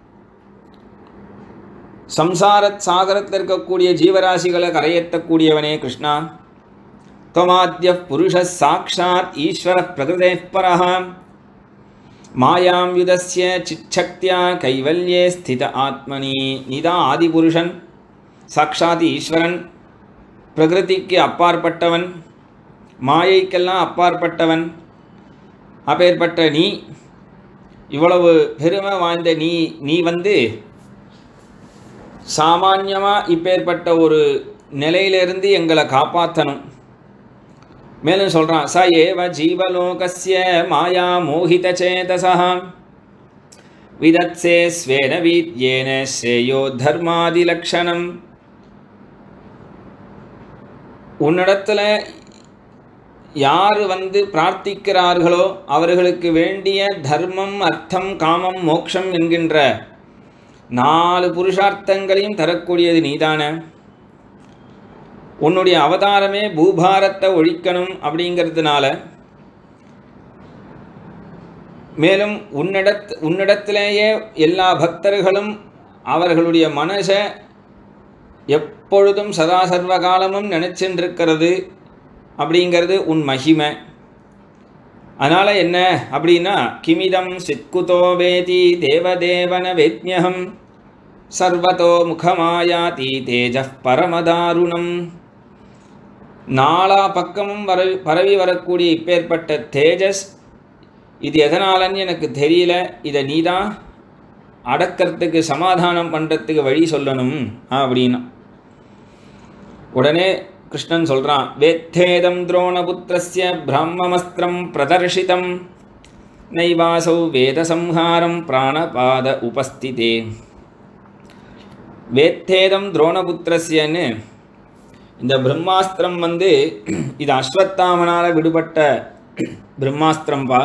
சம்சாரத் சாகரத்தில் இருக்கக்கூடிய ஜீவராசிகளை கரையேற்றக்கூடியவனே கிருஷ்ணா त्वमाद्यः पुरुषः साक्षात् ईश्वरः प्रकृतेः परः மாயாம் யுதஸ்ய சிச்சக்தியா கைவல்யே ஸ்தித ஆத்மனி நீதான் ஆதிபுருஷன் சாக்ஷாத் ஈஸ்வரன் பிரகிருதிக்கு அப்பாற்பட்டவன் மாயைக்கெல்லாம் அப்பாற்பட்டவன் அப்பேற்பட்ட நீ இவ்வளவு பெருமை வாய்ந்த நீ நீ வந்து சாமான்யமாக இப்பேற்பட்ட ஒரு நிலையிலிருந்து எங்களை காப்பாற்றணும் மேலும் சொல்கிறான் ச ஏவ ஜீவலோகஸ்ய மாயா மோகித சேதசா விதத்சே ஸ்வேன வீத்யேன ஸ்ரேயோ தர்மாதிலக்ஷணம் உன்னிடத்தில் யார் வந்து பிரார்த்திக்கிறார்களோ அவர்களுக்கு வேண்டிய தர்மம் அர்த்தம் காமம் மோக்ஷம் என்கின்ற நாலு புருஷார்த்தங்களையும் தரக்கூடியது நீதானே உன்னுடைய அவதாரமே பூபாரத்தை ஒழிக்கணும் அப்படிங்கிறதுனால மேலும் உன்னிடத் உன்னிடத்திலேயே எல்லா பக்தர்களும் அவர்களுடைய மனசை எப்பொழுதும் சதா சர்வ காலமும் நினச்சின்றிருக்கிறது அப்படிங்கிறது உன் மகிமை அதனால் என்ன அப்படின்னா கிமிதம் சித்குதோ வேதி தேவதேவன வேத்மியகம் சர்வதோ முகமாயாதி தேஜ பரமதாருணம் நாலா பக்கமும் வர பரவி வரக்கூடிய இப்பேற்பட்ட தேஜஸ் இது எதனாலன்னு எனக்கு தெரியல இதை நீ தான் அடக்கிறதுக்கு சமாதானம் பண்ணுறதுக்கு வழி சொல்லணும் அப்படின்னா உடனே கிருஷ்ணன் சொல்கிறான் வேத்தேதம் துரோணபுத்திரஸ்ய பிரம்மமஸ்திரம் பிரதர்ஷிதம் நைவாசௌ வேதசம்ஹாரம் பிராணபாத உபஸ்திதே வேத்தேதம் துரோணபுத்திரஸ்யன்னு இந்த பிரம்மாஸ்திரம் வந்து இது அஸ்வத்தாமனால் விடுபட்ட பிரம்மாஸ்திரம்பா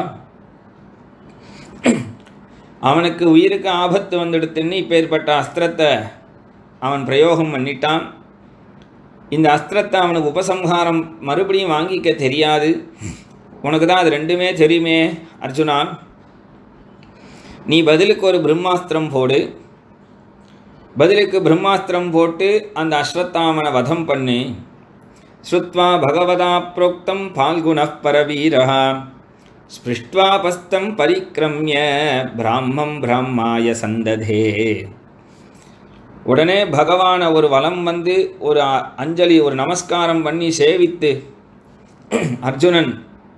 அவனுக்கு உயிருக்கு ஆபத்து வந்துடுத்துன்னு இப்பேற்பட்ட அஸ்திரத்தை அவன் பிரயோகம் பண்ணிட்டான் இந்த அஸ்திரத்தை அவனுக்கு உபசம்ஹாரம் மறுபடியும் வாங்கிக்க தெரியாது உனக்கு தான் அது ரெண்டுமே தெரியுமே அர்ஜுனா நீ பதிலுக்கு ஒரு பிரம்மாஸ்திரம் போடு பதிலுக்கு பிரம்மாஸ்திரம் போட்டு அந்த அஸ்வத்தாமனை வதம் பண்ணு ஸ்ருத்வா பகவதா புரோக்தம் பால்குண பரவீரா ஸ்பிருஷ்டுவாபஸ்தம் பரிக்கிரமிய பிராமம் பிராமாய சந்ததே உடனே பகவானை ஒரு வலம் வந்து ஒரு அ- அஞ்சலி ஒரு நமஸ்காரம் பண்ணி சேவித்து அர்ஜுனன்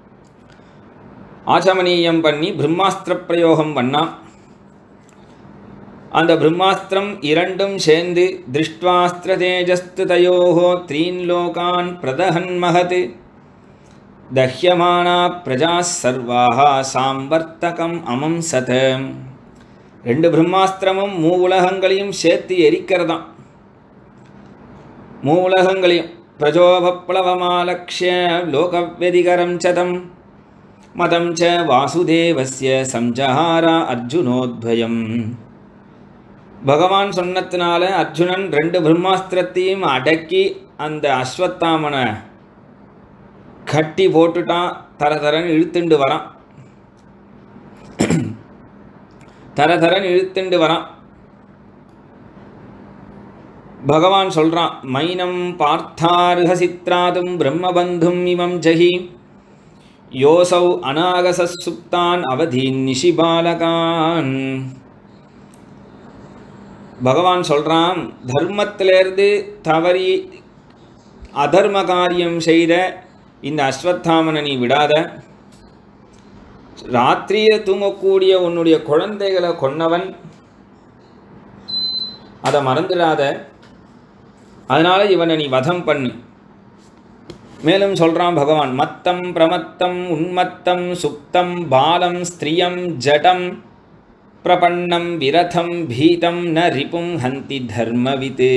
ஆச்சமனீயம் பண்ணி பிரம்மாஸ்திர பிரயோகம் பண்ணான் அந்த பிரம்மாஸ்திரம் இரண்டும் சேர்ந்து திருஷ்டுவாஸ்திர தேஜஸ்து தயோகோ த்ரீன் லோகான் பிரதஹன் மகத் தஹ்யமானா பிரஜா சர்வாக சாம்பர்த்தகம் அமம் சத ரெண்டு பிரம்மாஸ்திரமும் மூ உலகங்களையும் சேர்த்து எரிக்கிறதாம் மூ உலகங்களையும் பிரஜோபப்ளவமாலக்ஷ்ய லோகவெதிகரம் சதம் மதம் ச வாசுதேவஸ்ய சம்ஜஹாரா அர்ஜுனோத்வயம் பகவான் சொன்னதுனால அர்ஜுனன் ரெண்டு பிரம்மாஸ்திரத்தையும் அடக்கி அந்த அஸ்வத்தாமனை கட்டி போட்டுட்டான் தர தரன்னு இழுத்துண்டு வரான் தர தரன்னு இழுத்துண்டு வரான் பகவான் சொல்றான் மைனம் பார்த்தாருஹசித்ராதும் பிரம்மபந்தும் இமம் ஜஹி யோசௌ அநாகச சுப்தான் அவதீன் நிஷிபாலகான் பகவான் சொல்றான் தர்மத்திலேருந்து தவறி அதர்ம காரியம் செய்த இந்த அஸ்வத்தாமனை நீ விடாத ராத்திரியில் தூங்கக்கூடிய உன்னுடைய குழந்தைகளை கொன்னவன் அதை மறந்துடாத அதனால இவனை நீ வதம் பண்ணு மேலும் சொல்றான் பகவான் மத்தம் பிரமத்தம் உன்மத்தம் சுப்தம் பாலம் ஸ்திரியம் ஜடம் பிரபன்னம் விரதம் பீதம் ந ரிபும் ஹந்தி தர்மவித்து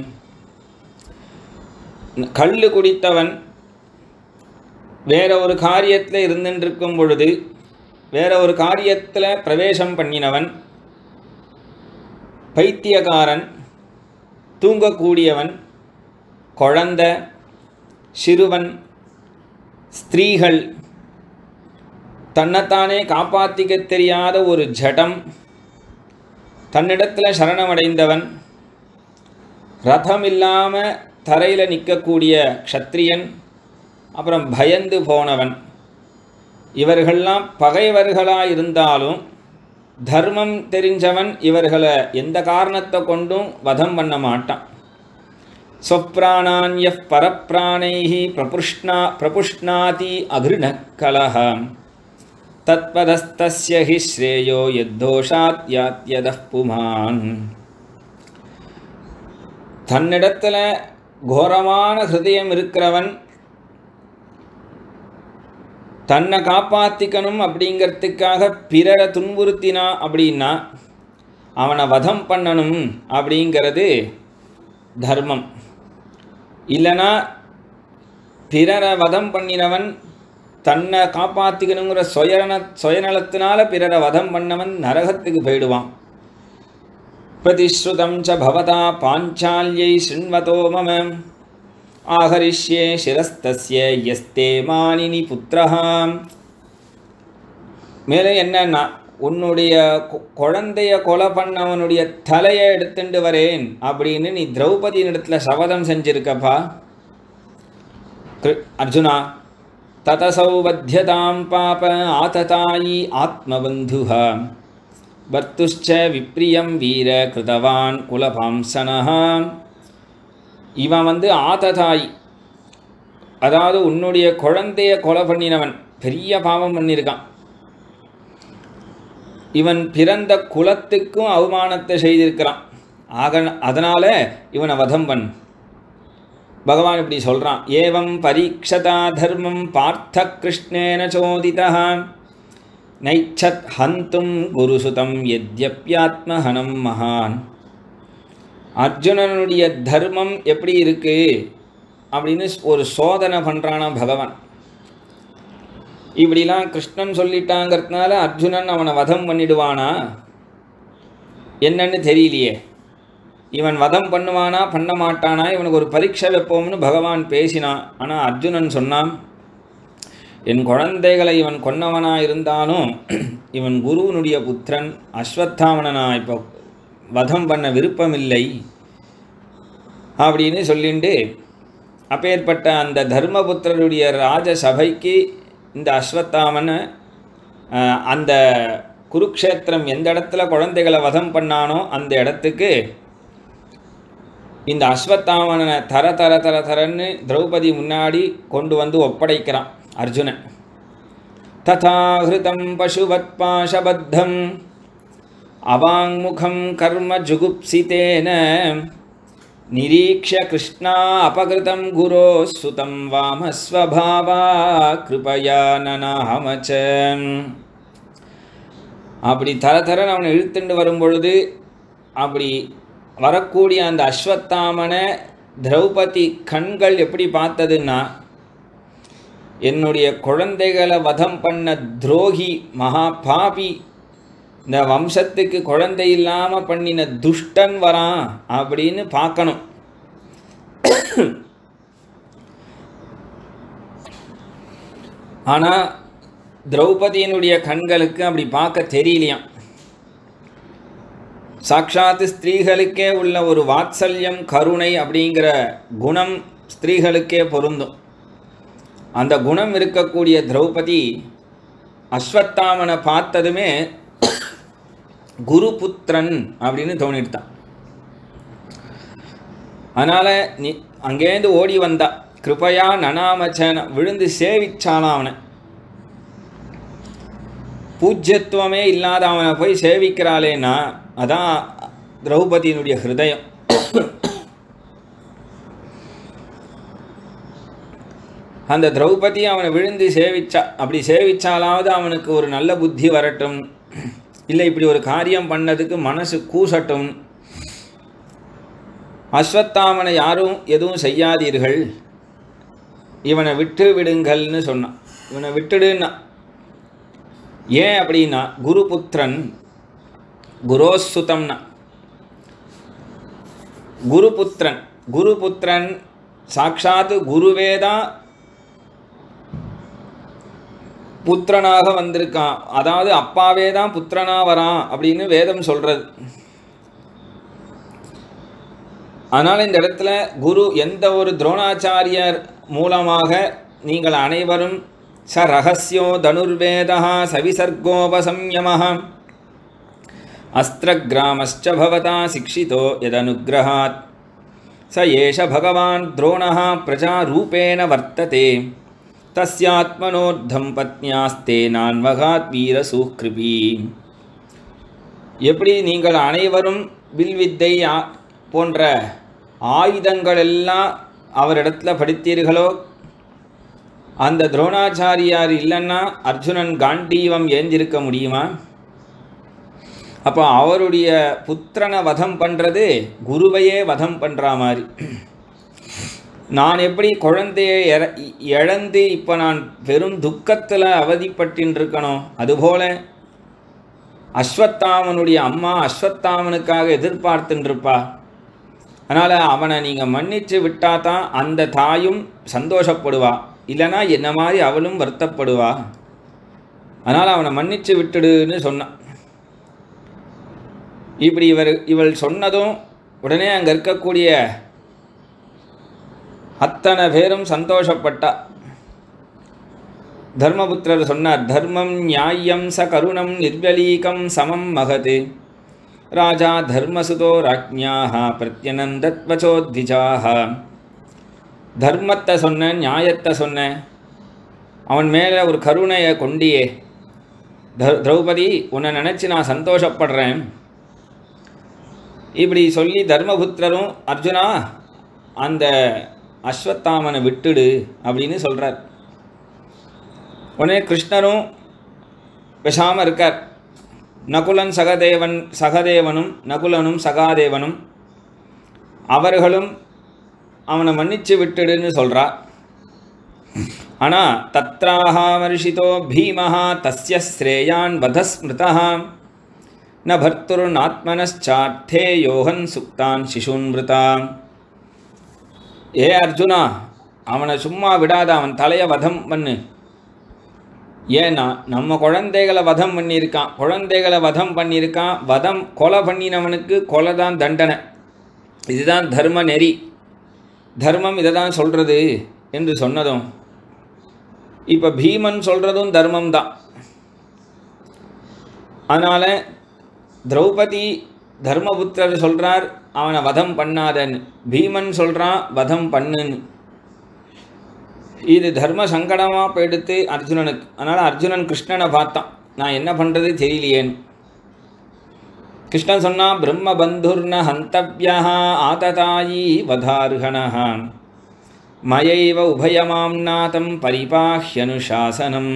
கள்ளு குடித்தவன் வேற ஒரு காரியத்தில் இருந்துட்டு இருக்கும் பொழுது வேற ஒரு காரியத்தில் பிரவேசம் பண்ணினவன் பைத்தியக்காரன் தூங்கக்கூடியவன் குழந்தை சிறுவன் ஸ்திரீகள் தன்னைத்தானே காப்பாற்றிக்க தெரியாத ஒரு ஜடம் தன்னிடத்தில் சரணமடைந்தவன் ரதம் இல்லாமல் தரையில் நிற்கக்கூடிய க்ஷத்ரியன் அப்புறம் பயந்து போனவன் இவர்கள்லாம் பகைவர்களாக இருந்தாலும் தர்மம் தெரிஞ்சவன் இவர்களை எந்த காரணத்தை கொண்டும் வதம் பண்ண மாட்டான் ஸ்வப்ராணான்ய பரப்பிராணைஹி பிரபுஷ்ணா பிரபுஷ்ணாதி அகிருணக்கலஹ தத்பதஸ்தஸ்ய ஹி ஸ்ரேயோ யத்தோஷாத் யாத்யதः புமான் தன்னிடத்தில் கோரமான ஹிருதயம் இருக்கிறவன் தன்னை காப்பாற்றிக்கணும் அப்படிங்கிறதுக்காக பிறரை துன்புறுத்தினா அப்படின்னா அவனை வதம் பண்ணணும் அப்படிங்கிறது தர்மம் இல்லைனா பிறரை வதம் பண்ணினவன் தன்னை காப்பாற்றிக்கணுங்கிற சுயநல சுயநலத்தினால பிறரை வதம் பண்ணவன் நரகத்துக்கு போயிடுவான் பிரதிஸ்ருதம் ச பவதா பாஞ்சால்யை சிண்வதோ மம ஆகரிஷ்யே சிரஸ்தஸ்ய எஸ்தே மானினி புத்திரஹா மேலே என்னன்னா உன்னுடைய கு- குழந்தைய கொலை பண்ணவனுடைய தலையை எடுத்துட்டு வரேன் அப்படின்னு நீ திரௌபதியின் இடத்துல சபதம் செஞ்சிருக்கப்பா கிரு- அர்ஜுனா ததசௌ வத்தியதாம் பாப ஆததாயி ஆத்மபந்துஹ பர்த்துஷ்ச விப்ரியம் வீர கிருதவான் குலபாம்சனஹா இவன் வந்து ஆததாய் அதாவது உன்னுடைய குழந்தைய கொலை பண்ணினவன் பெரிய பாவம் பண்ணியிருக்கான் இவன் பிறந்த குலத்துக்கும் அவமானத்தை செய்திருக்கிறான் ஆக அதனால இவனை வதம் பண் பகவான் இப்படி சொல்கிறான் ஏவம் பரீட்சதா தர்மம் பார்த்த கிருஷ்ணேன சோதிதா நைச்சத் ஹந்தும் குருசுதம் எத்யப்யாத்மஹனம் மகான் அர்ஜுனனுடைய தர்மம் எப்படி இருக்கு அப்படின்னு ஒரு சோதனை பண்ணுறானா பகவான் இப்படிலாம் கிருஷ்ணன் சொல்லிட்டாங்கிறதுனால அர்ஜுனன் அவனை வதம் பண்ணிடுவானா என்னன்னு தெரியலையே இவன் வதம் பண்ணுவானா பண்ண மாட்டானா இவனுக்கு ஒரு பரீட்சை வைப்போம்னு பகவான் பேசினான் ஆனால் அர்ஜுனன் சொன்னான் என் குழந்தைகளை இவன் கொன்னவனா இருந்தாலும் இவன் குருவனுடைய புத்திரன் அஸ்வத்தாமனை நான் இப்போ வதம் பண்ண விருப்பமில்லை அப்படின்னு சொல்லிண்டு அப்பேற்பட்ட அந்த தர்மபுத்திரருடைய ராஜசபைக்கு இந்த அஸ்வத்தாமனை அஹ், அந்த குருக்ஷேத்திரம் எந்த இடத்துல குழந்தைகளை வதம் பண்ணானோ அந்த இடத்துக்கு இந்த அஸ்வத்தாமனை தர தர தர தரன்னு திரௌபதி முன்னாடி கொண்டு வந்து ஒப்படைக்கிறான் அர்ஜுனன் ததா ஹிருதம் பசுவத் பாசபத்தம் அவாங்முகம் கர்ம ஜுகுப்சிதேன நிரீக்ஷ கிருஷ்ணா அபகிருதம் குரோ சுதம் வாமஸ்வபாவா கிருபயா நனாமச்ச அப்படி தர தரன்னு அவனை இழுத்துண்டு வரும் பொழுது அப்படி வரக்கூடிய அந்த அஸ்வத்தாமனை திரௌபதி கண்கள் எப்படி பார்த்ததுன்னா என்னுடைய குழந்தைகளை வதம் பண்ண துரோகி மகா பாபி இந்த வம்சத்துக்கு குழந்தை இல்லாமல் பண்ணின துஷ்டன் வரான் அப்படின்னு பார்க்கணும் ஆனால் திரௌபதியினுடைய கண்களுக்கு அப்படி பார்க்க தெரியலையாம் சாட்சாத்து ஸ்திரீகளுக்கே உள்ள ஒரு வாத்சல்யம் கருணை அப்படிங்கிற குணம் ஸ்திரீகளுக்கே பொருந்தும் அந்த குணம் இருக்கக்கூடிய திரௌபதி அஸ்வத்தாமனை பார்த்ததுமே குருபுத்திரன் அப்படின்னு தோணிட்டான் அதனால் நீ அங்கேருந்து ஓடி வந்தா கிருபையா நனாமச்சன விழுந்து சேவிச்சாலாம் அவனை பூஜ்யத்துவமே இல்லாத அவனை போய் சேவிக்கிறாளேன்னா அதான் திரௌபதியினுடைய ஹிருதயம் அந்த திரௌபதி அவனை விழுந்து சேவிச்சா அப்படி சேவிச்சாலாவது அவனுக்கு ஒரு நல்ல புத்தி வரட்டும் இல்லை இப்படி ஒரு காரியம் பண்ணதுக்கு மனசு கூசட்டும் அஸ்வத்தாமனை யாரும் எதுவும் செய்யாதீர்கள் இவனை விட்டு விடுங்கள்னு சொன்னான் இவனை விட்டுடுன்னா ஏன் அப்படின்னா குருபுத்திரன் குரோசுதம்னா குருபுத்திரன் குருபுத்திரன் சாட்சாத்து குருவே தான் புத்திரனாக வந்திருக்கான் அதாவது அப்பாவே தான் புத்திரனா வரான் அப்படின்னு வேதம் சொல்றது அதனால் இந்த இடத்துல குரு எந்த ஒரு துரோணாச்சாரியர் மூலமாக நீங்கள் அனைவரும் ச ரகசியோ தனுர்வேதா சவிசர்கோபசம்யமः அஸ்திரகிராமश्च भवता शिक्षितो यदनुग्रहात् स एष भगवान् द्रोणः प्रजारूपेण वर्तते तस्यात्मनोर्धं पत्न्यास्ते नान्वगात् வீரசூக்ரிபி எப்படி நீங்கள் அனைவரும் வில்வித்தை ஆ- போன்ற ஆயுதங்கள் எல்லாம் அவரிடத்துல படித்தீர்களோ அந்த துரோணாச்சாரியார் இல்லைன்னா அர்ஜுனன் காண்டீவம் ஏந்திருக்க முடியுமா அப்போ அவருடைய புத்திரனை வதம் பண்ணுறது குருவையே வதம் பண்ணுற மாதிரி நான் எப்படி குழந்தையை இற- இழந்து இப்போ நான் பெரும் துக்கத்தில் அவதிப்பட்டின்னு இருக்கணும் அதுபோல அஸ்வத்தாமனுடைய அம்மா அஸ்வத்தாமனுக்காக எதிர்பார்த்துன்னு இருப்பா அதனால் அவனை நீங்கள் மன்னிச்சு விட்டா தான் அந்த தாயும் சந்தோஷப்படுவா இல்லைனா என்ன மாதிரி அவளும் வருத்தப்படுவா அதனால் அவனை மன்னிச்சு விட்டுடுன்னு சொன்னான் இப்படி இவர் இவள் சொன்னதும் உடனே அங்கே இருக்கக்கூடிய அத்தனை பேரும் சந்தோஷப்பட்டா தர்மபுத்திரர் சொன்னார் தர்மம் நியாயம் ச கருணம் நிர்வலீகம் சமம் மகது ராஜா தர்மசுதோ ராஜ்ஞாக பிரத்யனந்தத்வச்சோத்விஜாக தர்மத்தை சொன்ன நியாயத்தை சொன்ன அவன் மேலே ஒரு கருணையை கொண்டியே த- திரௌபதி உன்னை நினச்சி நான் சந்தோஷப்படுறேன் இப்படி சொல்லி தர்மபுத்திரரும் அர்ஜுனா அந்த அஸ்வத்தாமனை விட்டுடு அப்படின்னு சொல்கிறார் உடனே கிருஷ்ணரும் பேசாமல் இருக்கார் நகுலன் சகதேவன் சகதேவனும் நகுலனும் சகாதேவனும் அவர்களும் அவனை மன்னிச்சு விட்டுடுன்னு சொல்கிறா ஆனால் தத்ராஹாமர்ஷிதோ பீமஹா தஸ்ய ஸ்ரேயான் வதஸ்மிருதா ந பர்த்துர்நாத்மனச்சார்த்தே யோகன் சுக்தான் சிசுன்மிருதா ஏ அர்ஜுனா அவனை சும்மா விடாத அவன் தலையை வதம் பண்ணு ஏன்னா நம்ம குழந்தைகளை வதம் பண்ணியிருக்கான் குழந்தைகளை வதம் பண்ணியிருக்கான் வதம் கொலை பண்ணினவனுக்கு கொலை தான் தண்டனை இதுதான் தர்ம நெறி தர்மம் இதை தான் சொல்கிறது என்று சொன்னதும் இப்போ பீமன் சொல்கிறதும் தர்மம் தான் அதனால் திரௌபதி தர்மபுத்திரர் சொல்கிறார் அவனை வதம் பண்ணாதன்னு பீமன் சொல்கிறான் வதம் பண்ணுன்னு இது தர்ம சங்கடமாக போயிடுத்து அர்ஜுனனுக்கு அதனால் அர்ஜுனன் கிருஷ்ணனை பார்த்தான் நான் என்ன பண்ணுறது தெரியலையேன்னு கிருஷ்ணன் சொன்னா பிரம்ம பந்துர்ன ஹந்தவ்யா ஆததாயி வதார்ஹணः மயைவ உபயமாம் நாதம் பரிபாஹ்யனுசாசனம்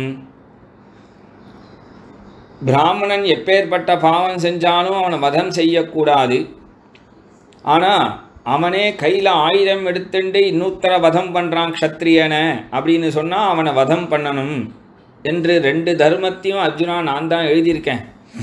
பிராமணன் எப்பேற்பட்ட பாவம் செஞ்சாலும் அவனை வதம் செய்யக்கூடாது ஆனால் அவனே கையில் ஆயுதம் எடுத்துண்டு இன்னொருத்தர வதம் பண்ணுறான் க்ஷத்ரியனை அப்படின்னு சொன்னால் அவனை வதம் பண்ணணும் என்று ரெண்டு தர்மத்தையும் அர்ஜுனா நான் தான் எழுதியிருக்கேன்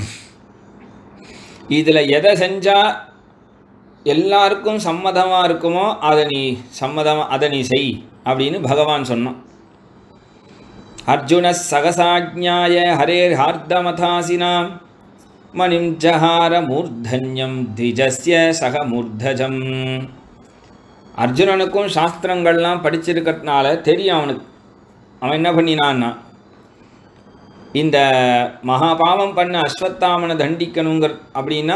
இதில் எதை செஞ்சால் எல்லாருக்கும் சம்மதமாக இருக்குமோ அதை நீ சம்மதமாக அதை நீ செய் அப்படின்னு பகவான் சொன்னான் அர்ஜுன சகசாஜ்ஞாய ஹரேர் ஹார்தமதாசினாம் மணிம் ஜஹார மூர்தன்யம் திஜஸ்ய சக மூர்தஜம் அர்ஜுனனுக்கும் சாஸ்திரங்கள்லாம் படிச்சிருக்கிறதுனால தெரியும் அவனுக்கு அவன் என்ன பண்ணினான்னா இந்த மகாபாவம் பண்ண அஸ்வத்தாமனை தண்டிக்கணுங்கிற அப்படின்னா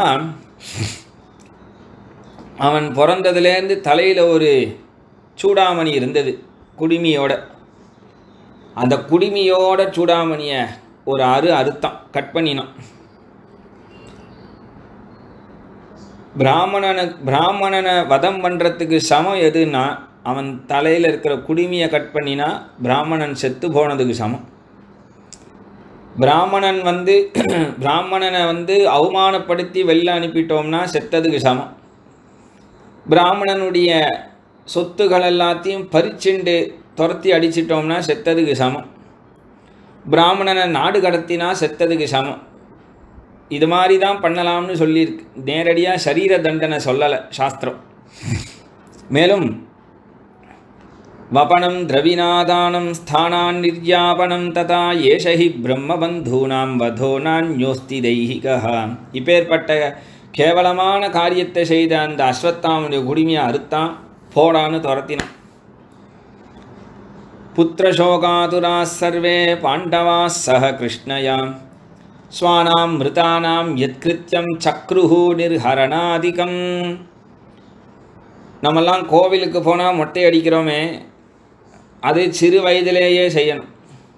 அவன் பிறந்ததுலேருந்து தலையில் ஒரு சூடாமணி இருந்தது குடுமியோட அந்த குடுமியோட சூடாமணியை ஒரு அரு அறுத்தான் கட் பண்ணினான் பிராமணனை பிராமணனை வதம் பண்ணுறதுக்கு சமம் எதுன்னா அவன் தலையில் இருக்கிற குடுமியை கட் பண்ணினா பிராமணன் செத்து போனதுக்கு சமம் பிராமணன் வந்து பிராமணனை வந்து அவமானப்படுத்தி வெளில அனுப்பிட்டோம்னா செத்ததுக்கு சமம் பிராமணனுடைய சொத்துகள் எல்லாத்தையும் பறிச்சுண்டு துரத்தி அடிச்சிட்டோம்னா செத்ததுக்கு சமம் பிராமணனை நாடு கடத்தினா செத்ததுக்கு சமம் இது மாதிரி தான் பண்ணலாம்னு சொல்லியிருக்கு நேரடியாக சரீர தண்டனை சொல்லலை சாஸ்திரம் மேலும் வபனம் திரவிநாதானம் ஸ்தானான் நிர்யாபனம் ததா ஏஷஹி பிரம்மபந்தூனாம் வதோ நான்யோஸ்தி தெய்ஹிகா இப்பேற்பட்ட கேவலமான காரியத்தை செய்த அந்த அஸ்வத்தாமனுடைய குடிமையை அறுத்தான் போடான்னு துரத்தினான் புத்திரசோகாதுரா சர்வே பாண்டவா சக கிருஷ்ணயாம் ஸ்வானாம் மிருதானாம் யத்கிருத்தியம் சக்ருஹு நிர்ஹரணாதிகம் நம்மெல்லாம் கோவிலுக்கு போனால் மொட்டை அடிக்கிறோமே அது சிறு வயதிலேயே செய்யணும்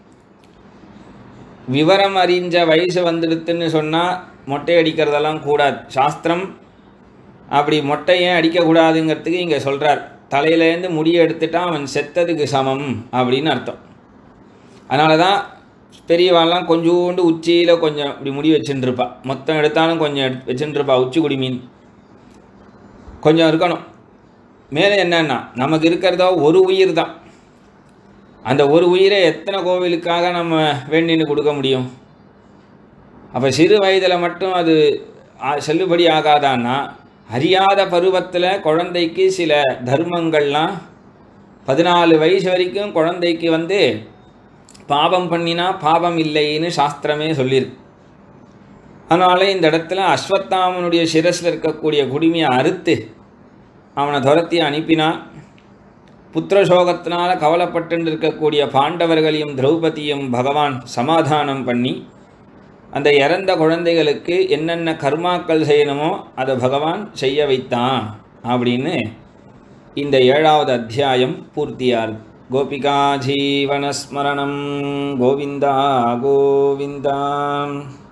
விவரம் அறிஞ்ச வயசு வந்துடுத்துன்னு சொன்னால் மொட்டை அடிக்கிறதெல்லாம் கூடாது சாஸ்திரம் அப்படி மொட்டை ஏன் அடிக்கக்கூடாதுங்கிறதுக்கு இங்கே சொல்கிறார் தலையிலேருந்து முடியை எடுத்துட்டா அவன் செத்ததுக்கு சமம் அப்படின்னு அர்த்தம் அதனால தான் பெரியவாள்லாம் கொஞ்சோண்டு உச்சியில் கொஞ்சம் இப்படி முடி வச்சுட்டுருப்பா மொத்தம் எடுத்தாலும் கொஞ்சம் எடுத்து வச்சுட்டுருப்பா உச்சி குடி மீன் கொஞ்சம் இருக்கணும் மேலே என்னன்னா நமக்கு இருக்கிறதோ ஒரு உயிர் தான் அந்த ஒரு உயிரை எத்தனை கோவிலுக்காக நம்ம வேண்டின்னு கொடுக்க முடியும் அப்போ சிறு வயதில் மட்டும் அது ஆ- செல்லுபடி ஆகாதான்னா அறியாத பருவத்தில் குழந்தைக்கு சில தர்மங்கள்லாம் பதினாலு வயசு வரைக்கும் குழந்தைக்கு வந்து பாபம் பண்ணினா பாபம் இல்லைன்னு சாஸ்திரமே சொல்லியிருக்கு அதனால இந்த இடத்துல அஸ்வத்தாமனுடைய சிரஸில் இருக்கக்கூடிய குடிமையை அறுத்து அவனை துரத்தி அனுப்பினான் புத்திரசோகத்தினால கவலைப்பட்டு இருக்கக்கூடிய பாண்டவர்களையும் திரௌபதியும் பகவான் சமாதானம் பண்ணி அந்த இறந்த குழந்தைகளுக்கு என்னென்ன கர்மாக்கள் செய்யணுமோ அதை பகவான் செய்ய வைத்தான் அப்படின்னு இந்த ஏழாவது அத்தியாயம் பூர்த்தியார் கோபிகா ஜீவனஸ்மரணம் கோவிந்தா கோவிந்தா